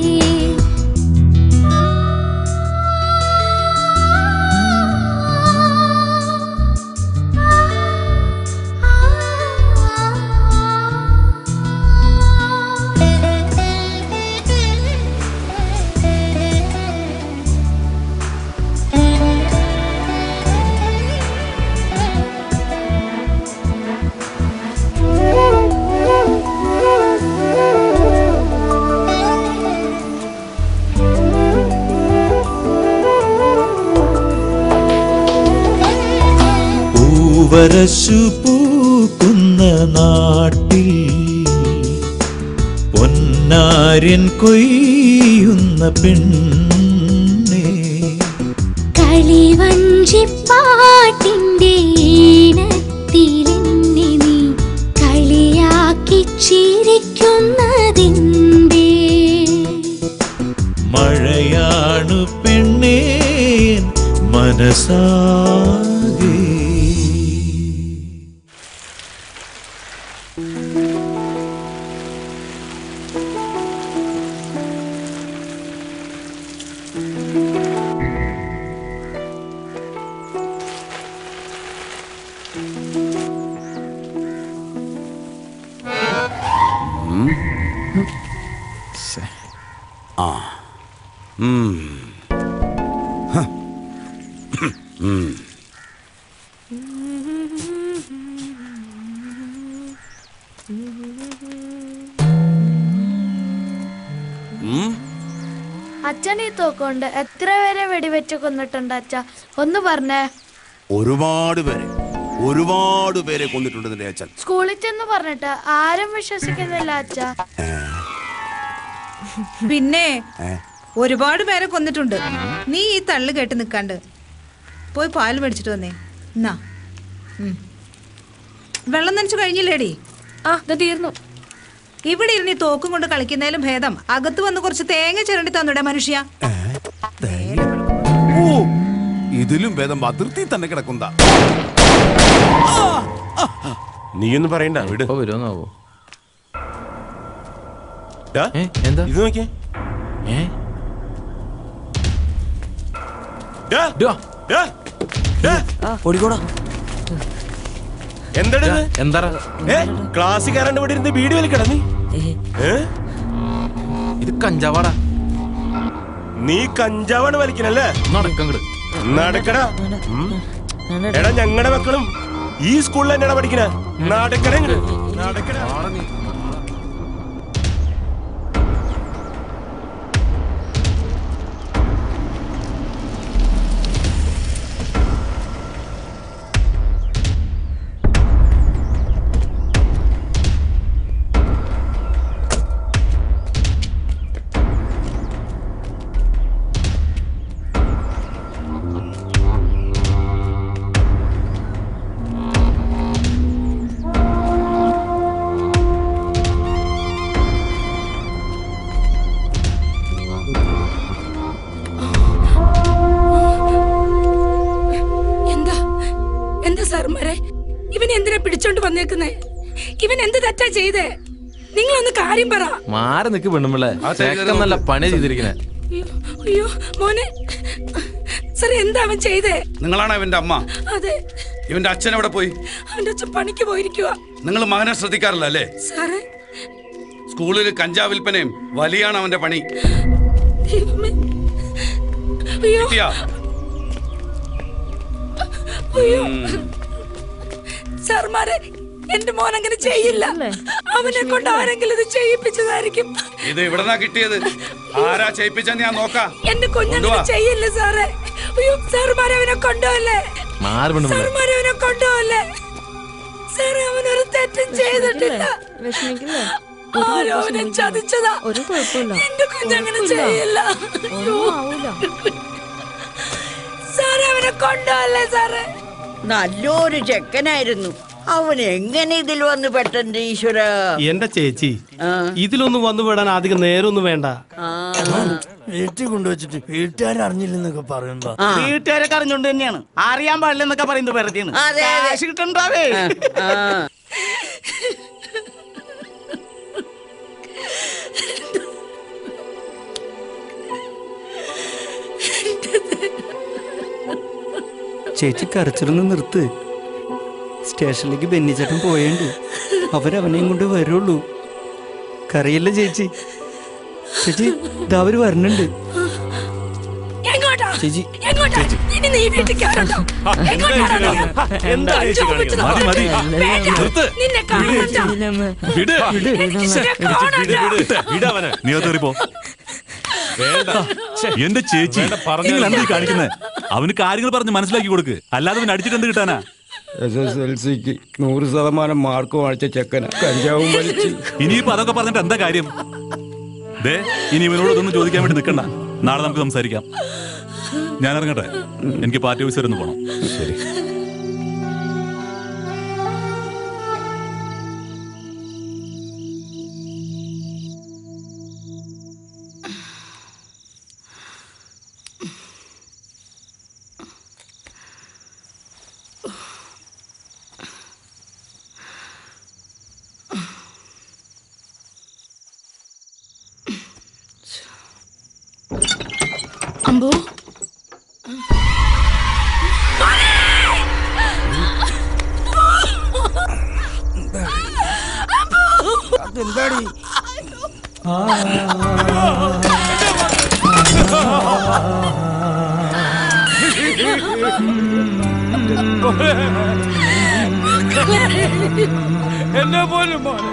പൂവരശു പൂക്കുന്ന നാട്ടിൽ പൊന്നാര്യൻ കൊയ്യുന്ന പെണ്ണേ കളിവഞ്ചിപ്പാട്ടിന്റെ ഈണത്തിലെന്നെ നീ കളിയാക്കി ചിരിക്കുന്നതിൻ്റെ മഴയാണു പെണ്ണേൻ മനസ്സാകെ ആ ഉം. ഹ. ഉം. ഉം. അച്ഛൻ ഈ തോക്കൊണ്ട് എത്ര പേരെ വെടിവെച്ച് കൊന്നിട്ടുണ്ട് അച്ഛ ഒന്ന് പറഞ്ഞേ ഒരുപാട് പേരെ ഒരുപാട് പേരെ കൊന്നിട്ടുണ്ട് നിന്റെ അച്ഛൻ സ്കൂളിൽ ചെന്ന് പറഞ്ഞിട്ട് ആരും വിശ്വസിക്കുന്നില്ല അച്ഛ പിന്നെ ഏ? ഒരുപാട് പേരെ കൊന്നിട്ടുണ്ട് നീ ഈ തള്ളു കേട്ട് നിക്കാണ്ട് പോയി പാൽ മേടിച്ചിട്ട് വന്നേ എന്നാ ഉം. വെള്ളം നനച്ചു കഴിഞ്ഞില്ലേടി ആ തീർന്നു ഇവിടെ ഇരുന്ന് ഈ തോക്കും കൊണ്ട് കളിക്കുന്നതിലും ഭേദം അകത്ത് വന്ന് കുറച്ച് തേങ്ങ ചിരണ്ടി തന്നൂടെ മനുഷ്യ ഓ ഇതിലും ഭേദം അതിർത്തി തന്നെ കിടക്കുന്നതാ നീയൊന്നും പറയണ്ട വിട് വരുമെന്നാവോ എന്താ ഇത് നോക്കിയേ ഓടിക്കോടാ എന്താ എന്താ ക്ലാസ്സിൽ കയറാണ്ട് ഇവിടെ ഇരുന്ന് വീഡിയോ വലിക്കട നീ ഏ? ഇത് കഞ്ചാവാടാ നീ കഞ്ചാവാണ് വലിക്കണല്ലേ നടക്കങ്ങട് നടക്കടാ ഉം. എടാ ഞങ്ങളുടെ മക്കളും ഈ സ്കൂളിൽ തന്നെയാണ് പഠിക്കണ നടക്കണ ഇങ്ങട് നടക്കടാ എന്താ എന്താ സാറുമാരെ ഇവൻ എന്തിനാ പിടിച്ചോണ്ട് വന്നേക്കുന്നേ ഇവൻ എന്ത് തെറ്റാ ചെയ്തേ നിങ്ങളൊന്ന് കാര്യം പറ മാറി നിക്ക് പെണ്ണുമ്പിള്ളേ ചേക്കൻ നല്ല പണി ചെയ്തിരിക്കണേ അയ്യോ, അയ്യോ മോനെ സാർ എന്താ അവൻ ചെയ്തേ നിങ്ങളാണ് ഇവന്റെ അമ്മ അതെ ഇവന്റെ അച്ഛൻ എവിടെ പോയി അവന്റെ അച്ഛൻ പണിക്ക് പോയിരിക്കുക നിങ്ങൾ മകനെ ശ്രദ്ധിക്കാറില്ല അല്ലേ സാറേ സ്കൂളിൽ കഞ്ചാവ് വിൽപ്പനയും വലിയാണ് അവന്റെ പണി ദൈവമേ അയ്യോ കിട്ടിയാ? അയ്യോ ഉം. സാർമാരെ എന്റെ മോൻ അങ്ങനെ ചെയ്യില്ല അവനെ കൊണ്ട് ആരെങ്കിലും ഇത് ചെയ്യിപ്പിച്ചതായിരിക്കും ഇത് എവിടെന്നാ കിട്ടിയത് ആരാ ചെയ്യിപ്പിച്ച ഞാൻ നോക്കാം എന്റെ കുഞ്ഞങ്ങനെ കൊണ്ടുവാ. ചെയ്യില്ല സാറേ അയ്യോ സാറുമാരെ അവനെ കൊണ്ടുപോകല്ലേ മാറി പെണ്ണുമ്പിള്ളേ സാറുമാരെ അവനെ കൊണ്ടുപോകല്ലേ സാറേ അവനൊരു തെറ്റും ചെയ്തിട്ടില്ല വിഷമിക്കില്ലേ ആരോ അവനെ ചതിച്ചതാ ഒരു കുഴപ്പമില്ല എന്റെ കുഞ്ഞങ്ങനെ കുഴപ്പമില്ല. ചെയ്യില്ല ഒന്നും ആവൂല സാറേ അവനെ കൊണ്ടുപോകല്ലേ സാറേ നല്ലൊരു ചെക്കനായിരുന്നു അവൻ എങ്ങനെ ഇതിൽ വന്ന് പെട്ടെന്ന് ഈശ്വര എന്റെ ചേച്ചി ഇതിലൊന്നും വന്നു വിടാൻ അധികം നേരമൊന്നും വേണ്ട വീട്ടിൽ കൊണ്ടുവച്ചിട്ട് വീട്ടുകാർ അറിഞ്ഞില്ലെന്നൊക്കെ പറയുമ്പോ ആ. വീട്ടുകാരൊക്കെ അറിഞ്ഞോണ്ട് തന്നെയാണ് അറിയാൻ പാടില്ലെന്നൊക്കെ പറയുന്നത് വെറുതെയാണ് അതെ, അതെ. കാശ് കിട്ടണ്ടാവേ ചേച്ചി കരച്ചിലൊന്ന് നിർത്ത് സ്റ്റേഷനിലേക്ക് ബെന്നിച്ചേട്ടൻ പോയേണ്ട് അവരവനെയും കൊണ്ട് വരുള്ളൂ കറിയല്ലേ ചേച്ചി ചേച്ചി ഇതാ അവര് വരണുണ്ട് എങ്ങോട്ടാ ചേച്ചി എങ്ങോട്ടാ ഇനി നീ വീട്ടിൽ കയറണ്ടോ എങ്ങോട്ടാടാ നീ? എന്താ ചേച്ചി കഞ്ചാവ് കാണിക്കുന്നത്? വെച്ചതാ. മതി, മതി. വേണ്ട. നിർത്ത്. നിന്നെ കാണണ്ട. വിട് എനിക്ക് ഇതിനെ കാണണ്ട. വിടവനെ നീ അതേറിപ്പോ എന്റെ ചേച്ചി നിങ്ങൾ എന്താ ഈ കാണിക്കുന്നത് അവന് കാര്യങ്ങൾ പറഞ്ഞ് മനസ്സിലാക്കി കൊടുക്ക് അല്ലാതെ അവൻ അടിച്ചിട്ട് എന്ത് കിട്ടാനാ എസ് എസ് എൽ സിക്ക് നൂറ് ശതമാനം മാർക്ക് വാങ്ങിച്ച ചെക്കന കഞ്ചാവും വലിച്ച് ഇനിയിപ്പോ അതൊക്കെ പറഞ്ഞിട്ട് എന്താ കാര്യം ദേ ഇനി ഇവനോട് ഇതൊന്നും ചോദിക്കാൻ വേണ്ടി നിൽക്കണ്ട നാളെ നമുക്ക് സംസാരിക്കാം ഞാൻ ഇറങ്ങട്ടെ എനിക്ക് പാർട്ടി ഓഫീസർ ഒന്ന് പോണം ശരി അമ്പോ അതെന്താടി എന്നെ പോലും മോനെ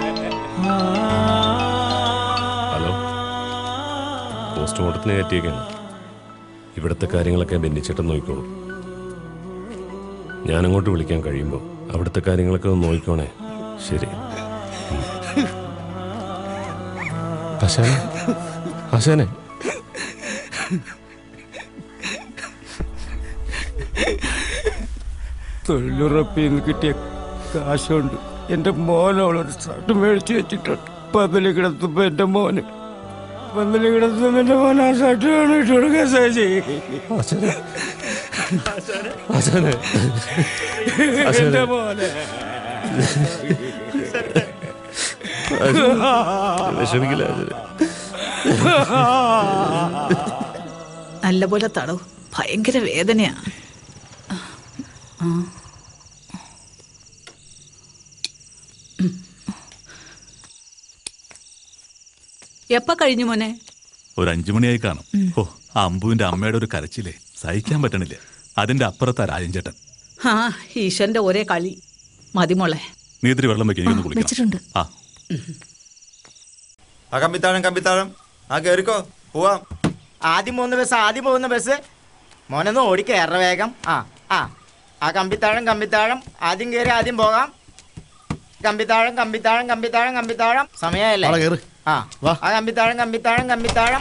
ഹലോ പോസ്റ്റ്മോർട്ടത്തിന് കയറ്റിയേക്കാണ് ഇവിടുത്തെ കാര്യങ്ങളൊക്കെ ബെന്നിച്ചേട്ടൻ നോക്കിക്കോളൂ ഞാൻ അങ്ങോട്ട് വിളിക്കാൻ കഴിയുമ്പോൾ അവിടുത്തെ കാര്യങ്ങളൊക്കെ ഒന്ന് നോക്കിക്കോണേ ശരി ഉം. ആശാനെ ആശാനെ തൊഴിലുറപ്പിൽ നിന്ന് കിട്ടിയ കാശുണ്ട് എൻ്റെ മോനവളൊരു ഷർട്ട് മേടിച്ചു വെച്ചിട്ടുണ്ട് പന്തല് കിടത്തുമ്പോ എൻ്റെ മോന് പന്തല് കിടത്തുമ്പോ എൻ്റെ മോൻ ആ ഷർട്ട് വേണം ഇട്ട് കൊടുക്കാൻ സാധിച്ചു ആശാനെ എൻ്റെ മോനെ വിഷമിക്കില്ല നല്ല പോലെ തടവ് ഭയങ്കര വേദനയാ ആ. എപ്പ കഴിഞ്ഞു മോനെ ഒരു അഞ്ചു മണിയായി കാണും ഓ ആ അമ്പുവിന്റെ അമ്മയുടെ ഒരു കരച്ചിലേ സഹിക്കാൻ പറ്റണില്ല അതിന്റെ അപ്പുറത്താ രാജൻചേട്ടൻ ആ ഈശ്വരന്റെ ഒരേ കളി മതിമോളെ നീ ഇത്തിരി വെള്ളം വെക്കാൻ ഒന്ന് കുളിക്കണം വെച്ചിട്ടുണ്ട് ആ ആ കമ്പിത്താഴം കമ്പിത്താഴം ആ കേറിക്കോ പോവാം ആദ്യം പോകുന്ന ബസ് ആദ്യം പോകുന്ന ബസ് മോനൊന്ന് ഓടിക്കയറ വേഗം ആ ആ ആ കമ്പിത്താഴം കമ്പിത്താഴം ആദ്യം കയറി ആദ്യം പോകാം കമ്പിത്താഴം കമ്പിത്താഴം കമ്പിത്താഴം കമ്പിത്താഴം സമയമല്ലേ ആളെ കേറ്. ആ ആ കമ്പിത്താഴം കമ്പിത്താഴം കമ്പിത്താഴം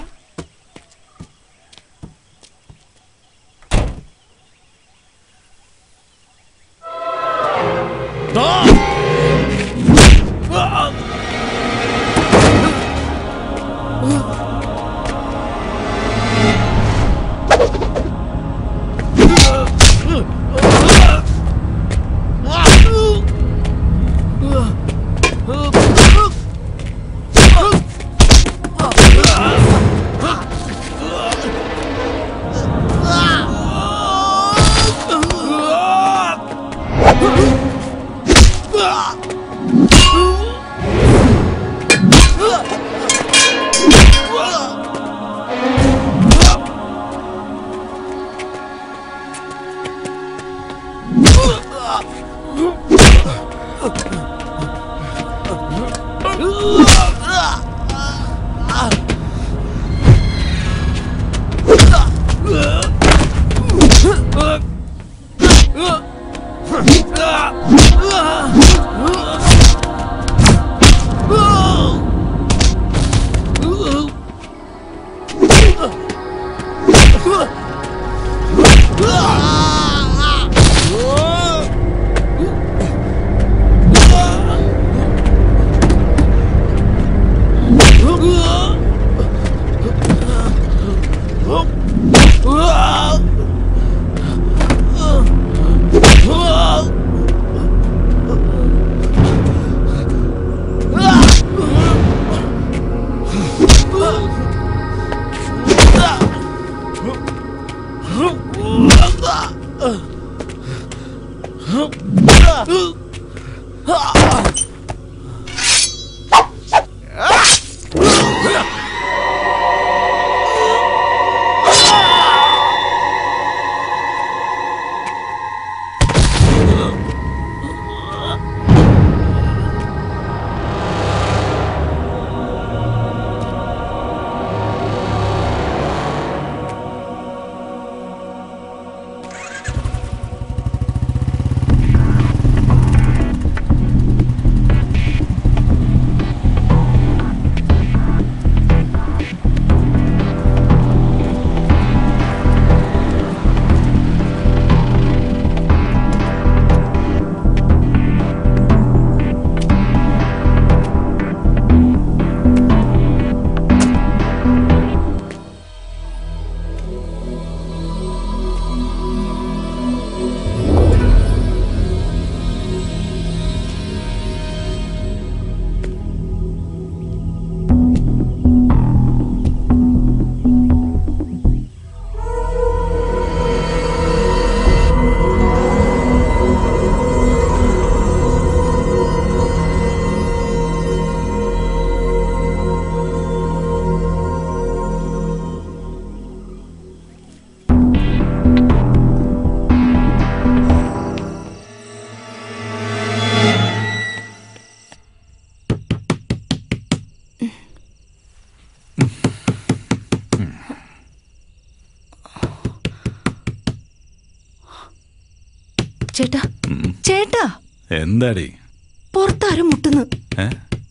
ചേട്ടാ ചേട്ടാ എന്താടി പുറത്താരും മുട്ടുന്നു ഏ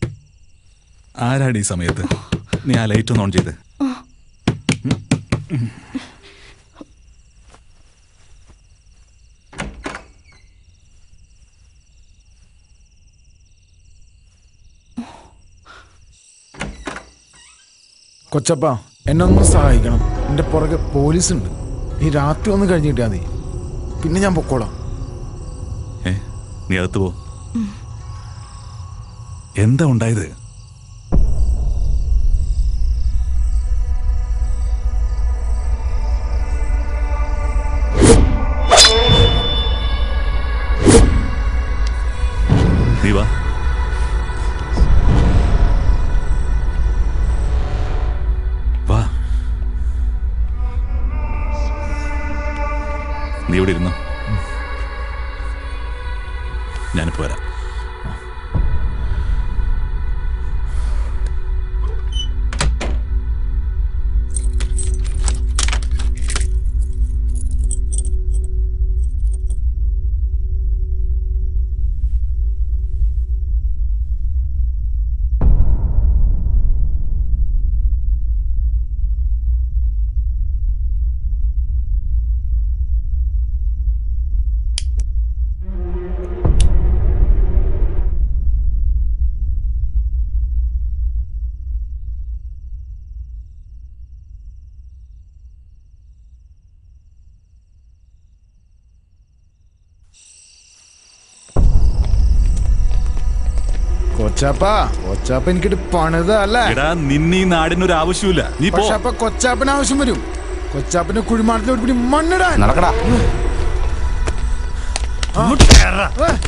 ആരാടി ഈ സമയത്ത് നീ ആ ലൈറ്റ് ഒന്ന് ഓൺ ചെയ്ത് കൊച്ചപ്പ എന്നെ ഒന്ന് സഹായിക്കണം എൻ്റെ പുറകെ പോലീസ് ഉണ്ട് ഈ രാത്രി ഒന്ന് കഴിഞ്ഞ് കിട്ടിയാൽ മതി പിന്നെ ഞാൻ പൊക്കോളാം ഏ നീ അകത്ത് പോ എന്താ ഉണ്ടായത് കൊച്ചാപ്പ കൊച്ചാപ്പ എനിക്കിട്ട് പണിതല്ലേ എടാ നിന്നെ ഈ നാടിനൊരു ആവശ്യമില്ല നീ പോ പക്ഷെ അപ്പൊ കൊച്ചാപ്പന് ആവശ്യം വരും കൊച്ചാപ്പന്റെ കുഴിമാടത്തിൽ ഒരു പിടി മണ്ണിടാൻ നടക്കടാ. ആ. ഏ.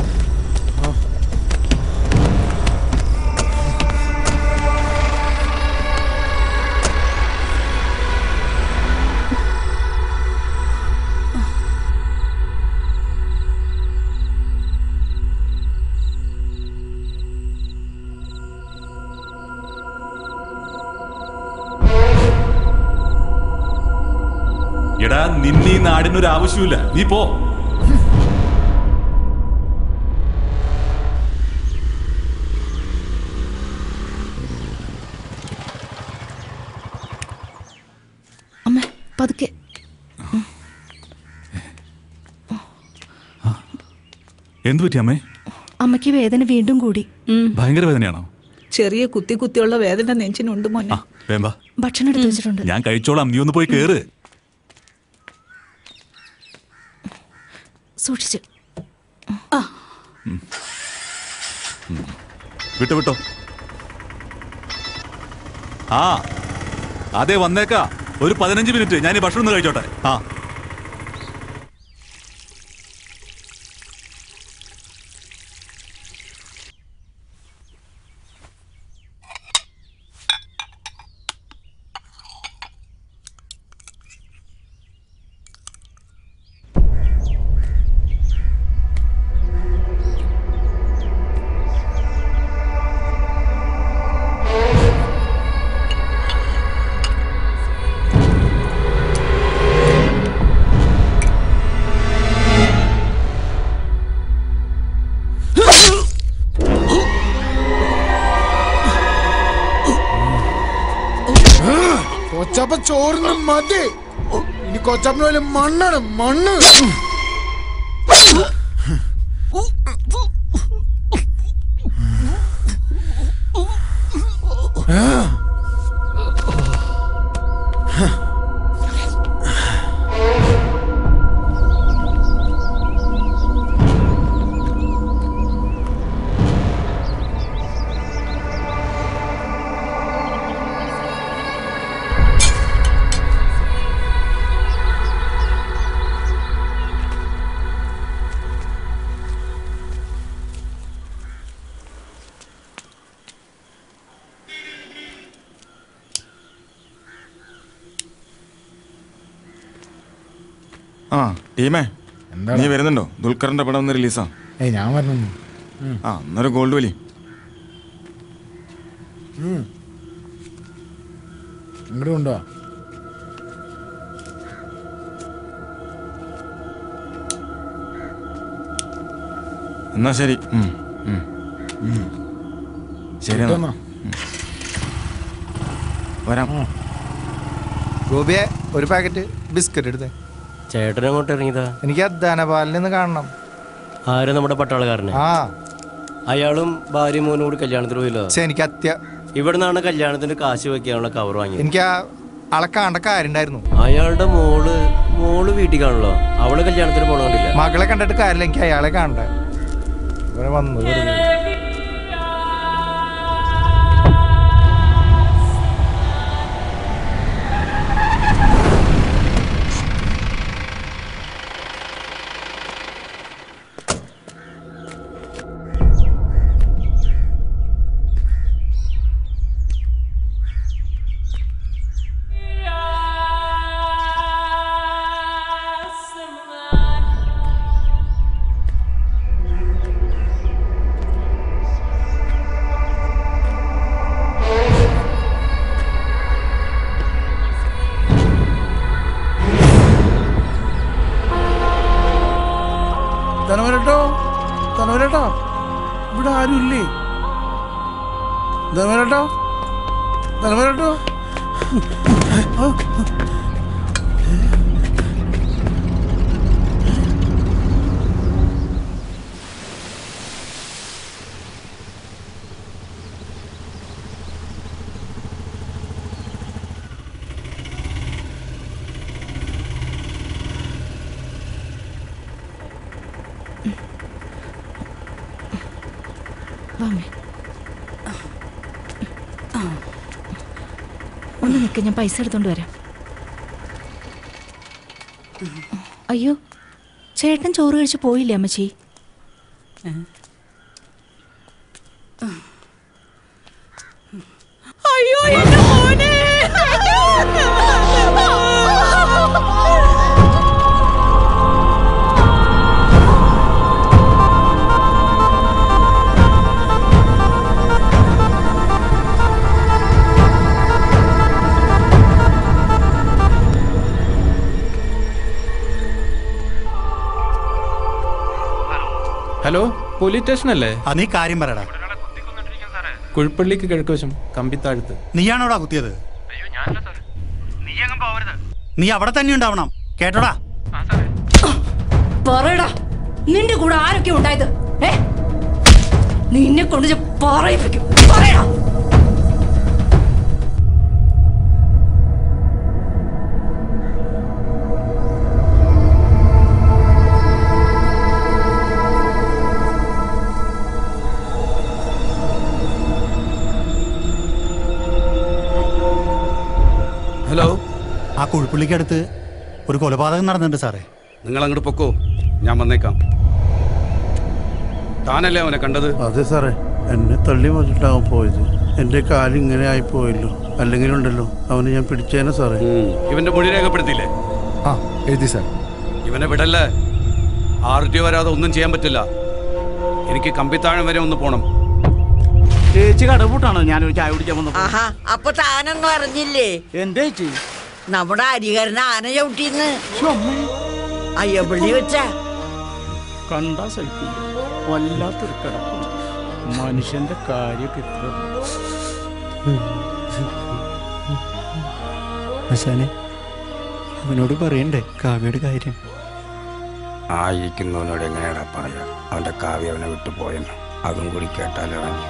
എടാ നിന്നെ ഈ നാടിനൊരു ആവശ്യമില്ല നീ പോ അമ്മ പതുക്കെ എന്തു പറ്റി അമ്മേ അമ്മയ്ക്ക് വേദന വീണ്ടും കൂടി ഭയങ്കര വേദനയാണോ ചെറിയ കുത്തി കുത്തിയുള്ള വേദന നെഞ്ചിനുണ്ട് മോനെ വേമ്പ ഭക്ഷണം എടുത്തു വെച്ചിട്ടുണ്ട് ഞാൻ കഴിച്ചോളാം നീ ഒന്ന് പോയി കേറ് സൂക്ഷിച്ച് വിട്ടോ വിട്ടോ ആ അതെ വന്നേക്കാ ഒരു പതിനഞ്ച് മിനിറ്റ് ഞാൻ ഈ ഭക്ഷണം ഒന്ന് കഴിച്ചോട്ടെ ആ കൊച്ചാപ്പ ചോറിന് മതി ഇനി കൊച്ചാപ്പന് വലിയ മണ്ണാണ് മണ്ണ് ആ ടീമേ എന്താണ്? നീ വരുന്നുണ്ടോ ദുൽഖറിന്റെ പടം ഒന്ന് റിലീസാ ഏയ് ഞാൻ പറഞ്ഞു ആ അന്നൊരു ഗോൾഡ് വലി ഇങ്ങോട്ട് കൊണ്ടുവാ എന്നാ ശരി ഉം, ഉം, ഉം. ശരി എന്നാ. എന്നാ. വരാം ഗോപിയെ ഒരു പാക്കറ്റ് ബിസ്ക്കറ്റ് എടുത്തേ ചേട്ടൻ അങ്ങോട്ട് ഇറങ്ങിയതാ എനിക്ക് ധനപാലിൽ നിന്ന് കാണണം ആരും നമ്മുടെ പട്ടാളക്കാരനെ ആ അയാളും ഭാര്യ മോനും കൂടി കല്യാണത്തിന് പോയില്ലോ പക്ഷെ എനിക്ക് അത്യ ഇവിടെ നിന്നാണ് കല്യാണത്തിന് കാശ് വെക്കാനുള്ള കവർ വാങ്ങിയത് എനിക്ക് ആ ആളെ കാണേണ്ട കാര്യം ഉണ്ടായിരുന്നു അയാളുടെ മോള് മോള് വീട്ടിൽ കാണല്ലോ അവള് കല്യാണത്തിന് പോണ കണ്ടില്ല മകളെ കണ്ടിട്ട് കാര്യമില്ല എനിക്ക് അയാളെ കാണണ്ടേ ഇവിടെ വന്നു വെറുതെ. ധനവരട്ടോ ധനവരട്ടോ ഇവിടെ ആരും ഇല്ലേ ധനവരട്ടോ ധനവരട്ടോ വാമേ ഒന്ന് നിൽക്ക ഞാൻ പൈസ എടുത്തോണ്ട് വരാം അയ്യോ ചേട്ടൻ ചോറ് കഴിച്ച് പോയില്ലേ അമ്മച്ചി അയ്യോ എന്റെ മോനെ ഹലോ പോലീസ് സ്റ്റേഷൻ അല്ലേ ആ നീ കാര്യം പറയടാ കുഴിപ്പള്ളിക്ക് കിഴക്കുവശം കമ്പിത്താഴത്ത് നീയാണോടാ കുത്തിയത് നീ അവിടെ തന്നെ ഉണ്ടാവണം കേട്ടോടാ പറയടാ നിന്റെ കൂടെ ആരൊക്കെ ഉണ്ടായത് ഏ നിന്നെ കൊണ്ട് ഞാൻ പറയിപ്പിക്കും പറയടാ ഹലോ ആ കുഴിപ്പള്ളിക്കടുത്ത് ഒരു കൊലപാതകം നടന്നിട്ടുണ്ട് സാറേ നിങ്ങൾ അങ്ങോട്ട് പൊക്കോ ഞാൻ വന്നേക്കാം താനല്ലേ അവനെ കണ്ടത് അതെ സാറേ എന്നെ തള്ളി മറിച്ചിട്ടാവും പോയത് എൻ്റെ കാല് ഇങ്ങനെ ആയി പോയല്ലോ അല്ലെങ്കിൽ ഉണ്ടല്ലോ അവനെ ഞാൻ പിടിച്ചേനെ സാറേ ഇവന്റെ മൊഴി രേഖപ്പെടുത്തിയില്ലേ ആ എഴുതി സാർ ഇവനെ വിടല്ലേ ആർ ടി വരാതെ ഒന്നും ചെയ്യാൻ പറ്റില്ല എനിക്ക് കമ്പിത്താഴം വരെ ഒന്ന് പോണം ചേച്ചി കടപൂട്ടാണോ ഞാനൊരു ചായ കുടിക്കാൻ വന്നു ആഹാ അപ്പൊ താനൊന്നും അറിഞ്ഞില്ലേ എന്താ ചേച്ചി നമ്മുടെ അരികരന് ആന ചവിട്ടിന്ന് അയ്യോ പള്ളി വെച്ചാ കണ്ടാ സഹിക്കില്ല വല്ലാത്തൊരു കിടപ്പ് മനുഷ്യന്റെ കാര്യമൊക്കെ ഇത്ര ആശാനെ അവനോട് പറയണ്ടേ കാവ്യയുടെ കാര്യം ആ ഇരിക്കുന്നവനോട് എങ്ങനെയാടാ പറയാ അവന്റെ കാവ്യ അവനെ വിട്ടു പോയെന്ന് അതും കൂടി കേട്ടാലോ അവൻ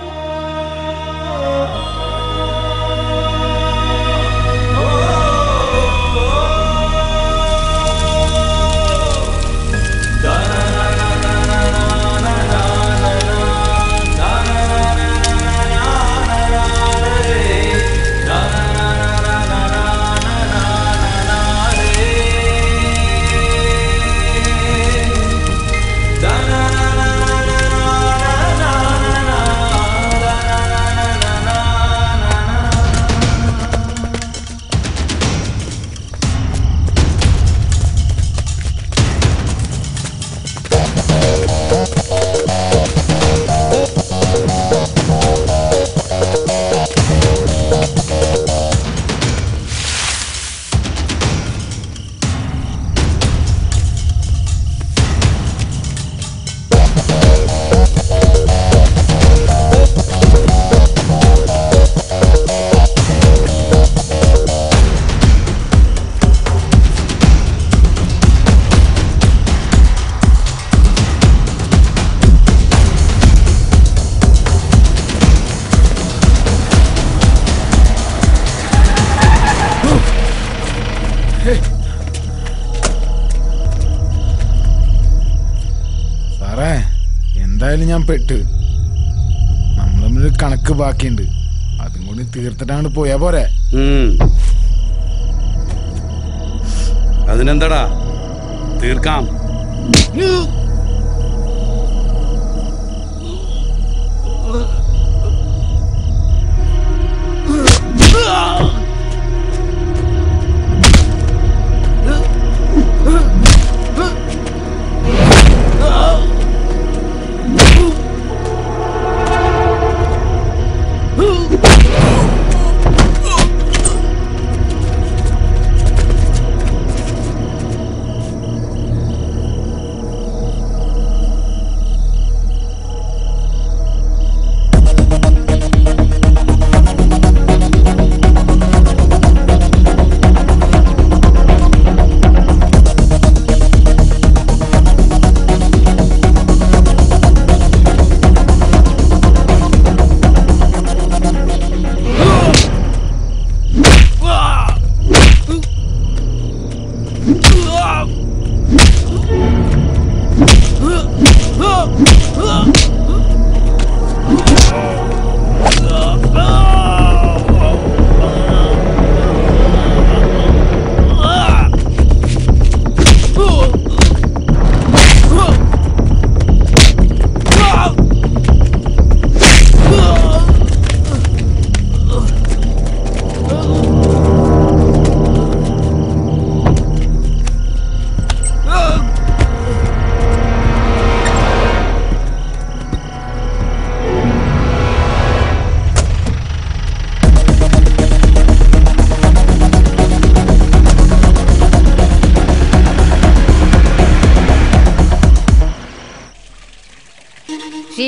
സാറേ എന്തായാലും ഞാൻ പെട്ട് നമ്മൾ തമ്മിൽ കണക്ക് ബാക്കിയുണ്ട് അതും കൂടി തീർത്തിട്ടാണ് പോയാ പോരെ ഉം. അതിനെന്താടാ തീർക്കാം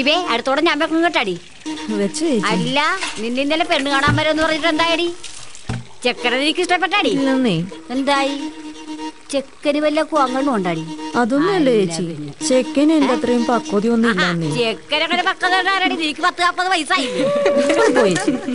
ദീപേ അടുത്തോടെ ഞാൻ വെക്കും കേട്ടാടി വെച്ച് അല്ല നിന്നെ ഇന്നലെ പെണ്ണ് കാണാൻ വരുമെന്ന് പറഞ്ഞിട്ട് എന്തായടി ചെക്കനെ എനിക്ക് ഇഷ്ടപ്പെട്ടാടി എന്തായി ചെക്കന് വല്ല കുവങ്ങണ്ണും ഉണ്ടാടി അതൊന്നുമല്ല ചേച്ചി ചെക്കന് എന്റെ അത്രയും പക്വത ഒന്നും ഇല്ലെന്നേ ചെക്കനങ്ങനെ പക്കത ഉണ്ടാടി നീക്ക് പത്ത് നാപ്പത് വയസ്സായി പോയി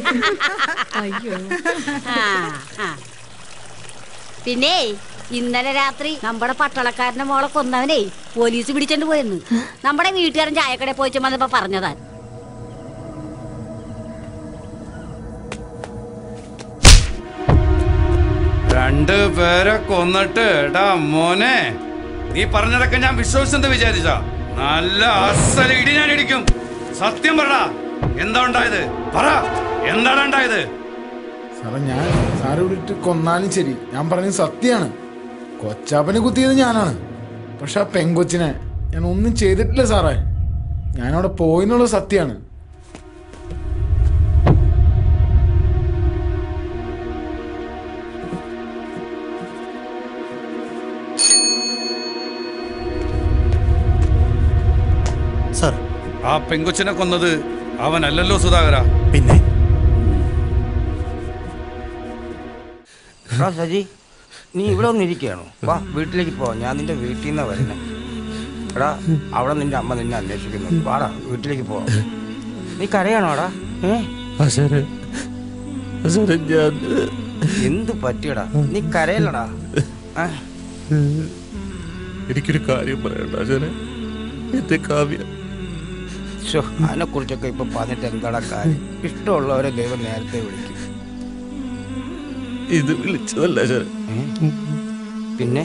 ആ, ആ. പിന്നെ ഇന്നലെ രാത്രി നമ്മുടെ പട്ടാളക്കാരന്റെ മോളെ കൊന്നവനെ പോലീസ് പിടിച്ചോണ്ട് പോയെന്ന് നമ്മുടെ വീട്ടുകാരൻ ചായക്കടയിൽ പോയിച്ചു വന്നപ്പോ പറഞ്ഞതാ രണ്ട് പേരെ കൊന്നിട്ട് എടാ മോനെ നീ പറഞ്ഞതൊക്കെ ഞാൻ വിശ്വസിച്ചെന്ന് വിചാരിച്ച നല്ല അസല ഇടി ഞാൻ ഇടിക്കും സത്യം പറടാ എന്താ ഉണ്ടായത് പറ എന്താണ് ഉണ്ടായത് സാറേ ഞാൻ സാറ് വിളിട്ട് കൊന്നാലും ശരി ഞാൻ പറഞ്ഞത് സത്യമാണ് കൊച്ചാപ്പനെ കുത്തിയത് ഞാനാണ് പക്ഷെ ആ പെങ്കൊച്ചിനെ ഞാൻ ഒന്നും ചെയ്തിട്ടില്ല സാറേ ഞാനവിടെ പോയിന്നുള്ള സത്യമാണ് സാർ ആ പെങ്കൊച്ചിനെ കൊന്നത് അവനല്ലല്ലോ സുധാകര പിന്നെ എടാ സജി നീ ഇവിടെ ഒന്ന് ഇരിക്കുകയാണോ വാ വീട്ടിലേക്ക് പോ ഞാൻ നിന്റെ വീട്ടിൽ നിന്നാ വരുന്നത് എടാ അവിടെ നിന്റെ അമ്മ നിന്നെ അന്വേഷിക്കുന്നു വാടാ വീട്ടിലേക്ക് പോ നീ കരയാണോടാ ഏ എന്ത് പറ്റിയടാ നീ കരയല്ലടാ ആ, എനിക്കൊരു കാര്യം പറയണ്ട അച്ഛനെ എന്റെ കാവ്യ ശ്ശോ, അതിനെ കുറിച്ചൊക്കെ ഇപ്പൊ പറഞ്ഞിട്ട് എന്താടാ കാര്യം ഇഷ്ടമുള്ളവരെ ദൈവം നേരത്തെ വിളിക്കും ഇത് വിളിച്ചതല്ല അച്ഛനെ പിന്നെ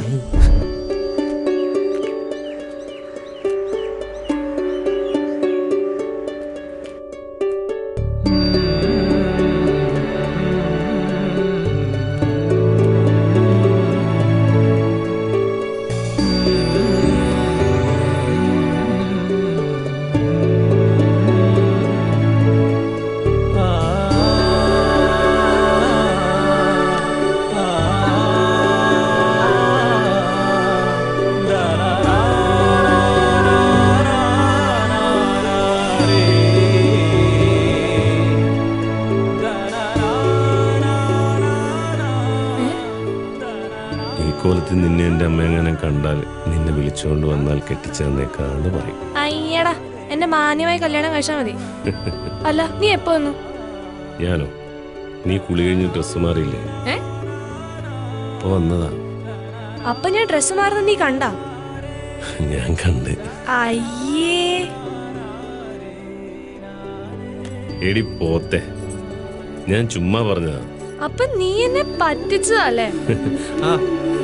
ഈ കോലത്തിൽ നിന്നെ എൻ്റെ അമ്മ എങ്ങനെ കണ്ടാൽ നിന്നെ വിളിച്ചുകൊണ്ട് വന്നാൽ കെട്ടിച്ചേർന്നേക്കാന്ന് പറയും അയ്യടാ എന്നെ മാന്യമായി കല്യാണം കഴിച്ചാൽ മതി അല്ല നീ എപ്പോ വന്നു ഞാനോ നീ കുളി കഴിഞ്ഞ് ഡ്രസ്സ് മാറിയില്ലേ ഏ അപ്പൊ വന്നതാ അപ്പൊ ഞാൻ ഡ്രസ്സ് മാറുന്നത് നീ കണ്ടാ ഞാൻ കണ്ട് അയ്യേ എടി പോത്തെ ഞാൻ ചുമ്മാ പറഞ്ഞതാ അപ്പൊ നീ എന്നെ പറ്റിച്ചതല്ലേ ആ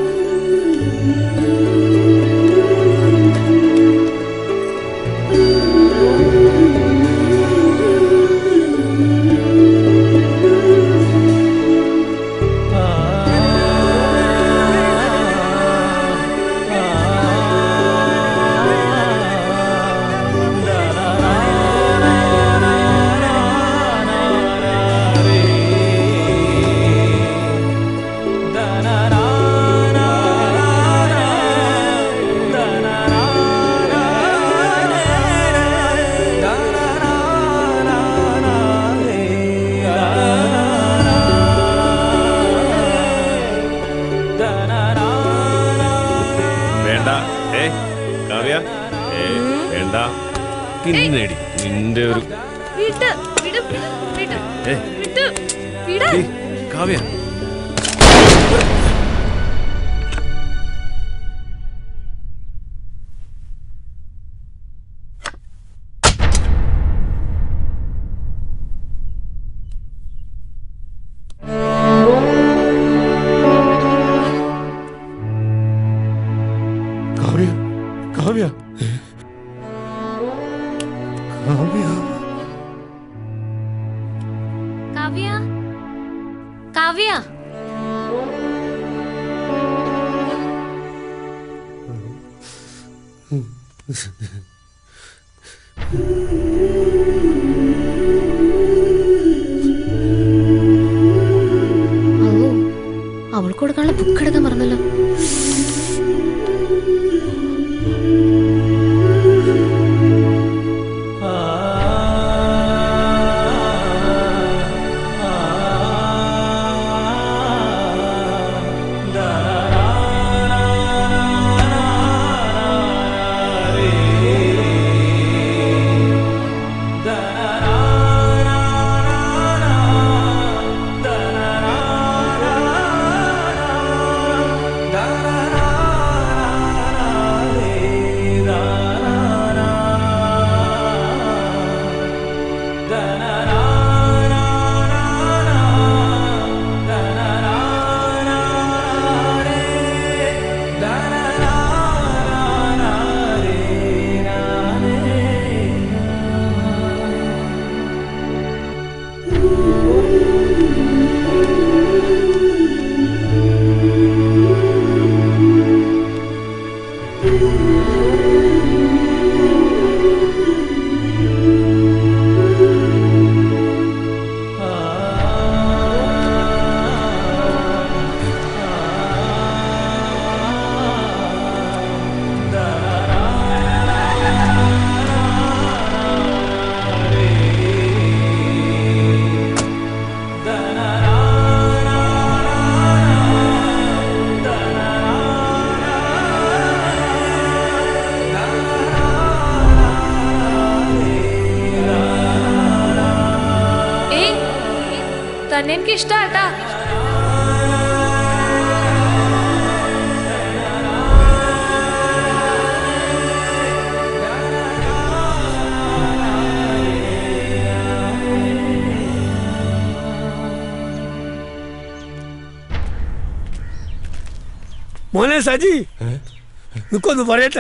വേണ്ട ഏ കാവ്യ ഏ വേണ്ട പിന്നേടി നിന്റെ ഒരു വിട്ട് വിട് വിട് ഏ വിട്ട് വിട് ഏയ്, കാവ്യ കാവ്യ കാവ്യ കാവ്യ കാവ്യ കാവ്യ അവൾക്ക് കൊടുക്കാനുള്ള ബുക്ക് എടുക്കാൻ മറന്നല്ലോ ആ എനിക്ക് ഇഷ്ടാട്ടാ മോനെ സജി നിക്കൊന്ന് പറയട്ടെ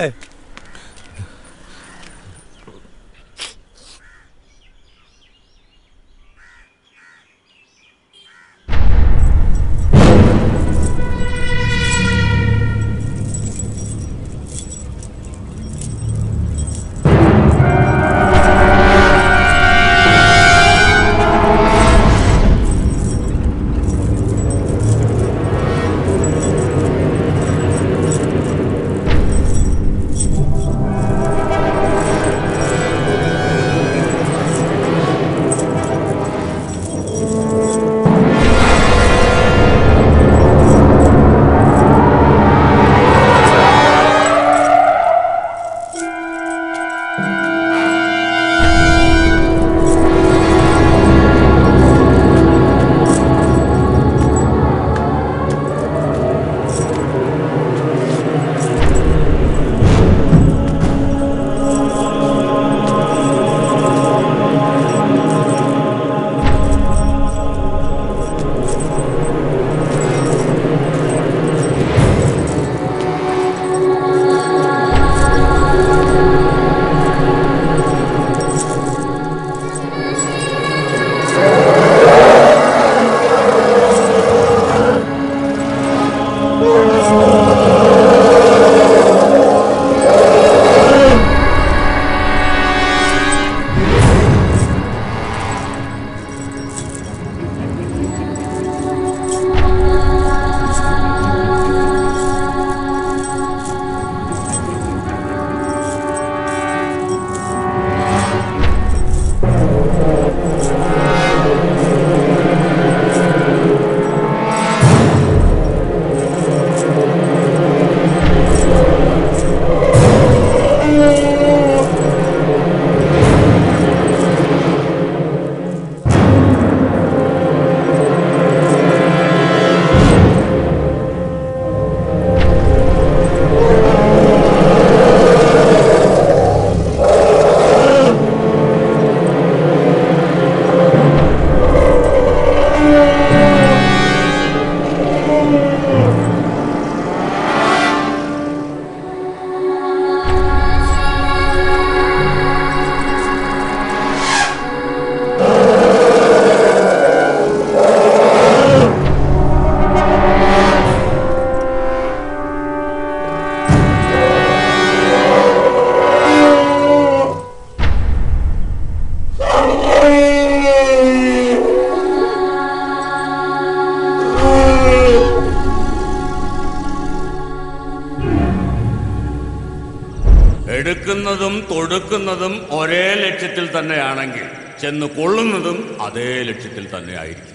എടുക്കുന്നതും തൊടുക്കുന്നതും ഒരേ ലക്ഷ്യത്തിൽ തന്നെയാണെങ്കിൽ ചെന്ന് കൊള്ളുന്നതും അതേ ലക്ഷ്യത്തിൽ തന്നെ ആയിരിക്കും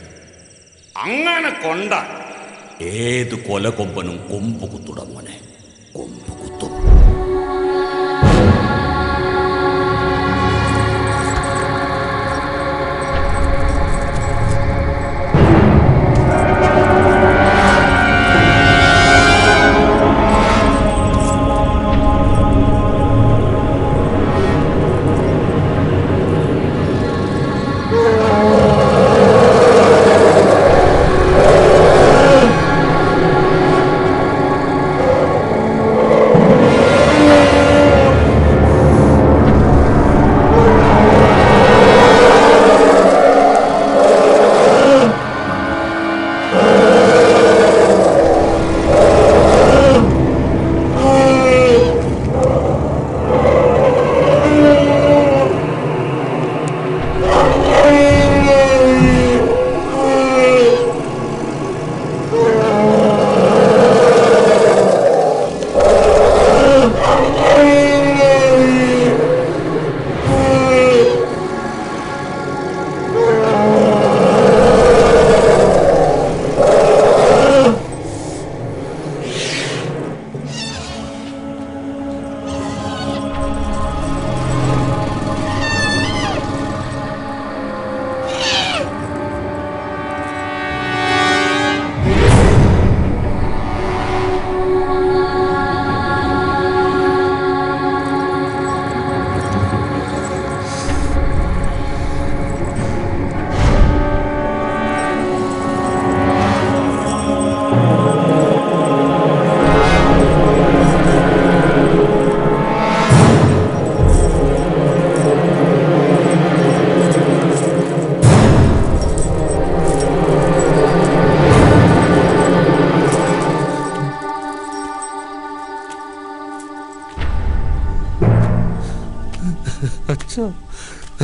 അങ്ങനെ കൊണ്ട ഏത് കൊലകൊമ്പനും കൊമ്പ് കുത്തുടമോനെ കൊമ്പ് കുത്തും ആ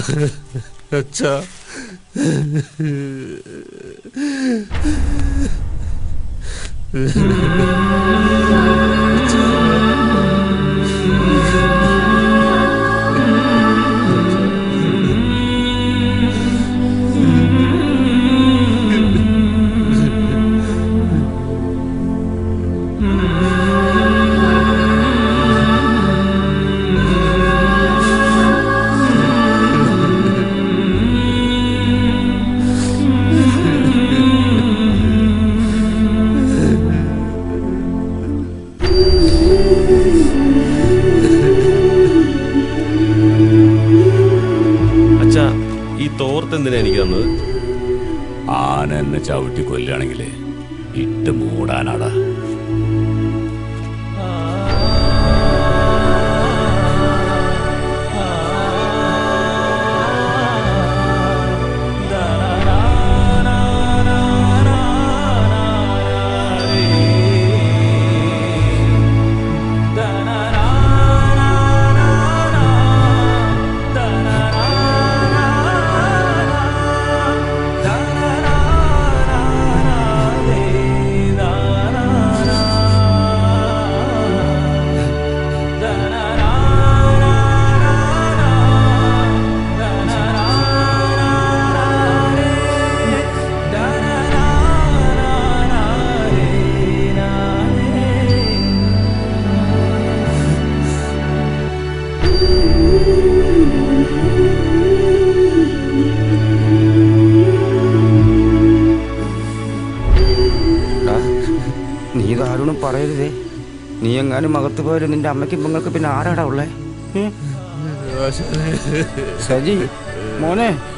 അച്ഛാ അച്ഛാ ഈ തോർത്ത് എന്തിനാ എനിക്ക് തന്നത് ആന എന്നെ ചവിട്ടി കൊല്ലുകയാണെങ്കിലേ ഇട്ട് മൂടാനാടാ ടാ, നീ ഇതാരോടും പറയരുതേ നീ എങ്ങാനും മകത്ത് പോയാലും നിന്റെ അമ്മയ്ക്കും പെങ്ങൾക്ക് പിന്നെ ആരാടാ ഉള്ളേ ഉം? സജി മോനെ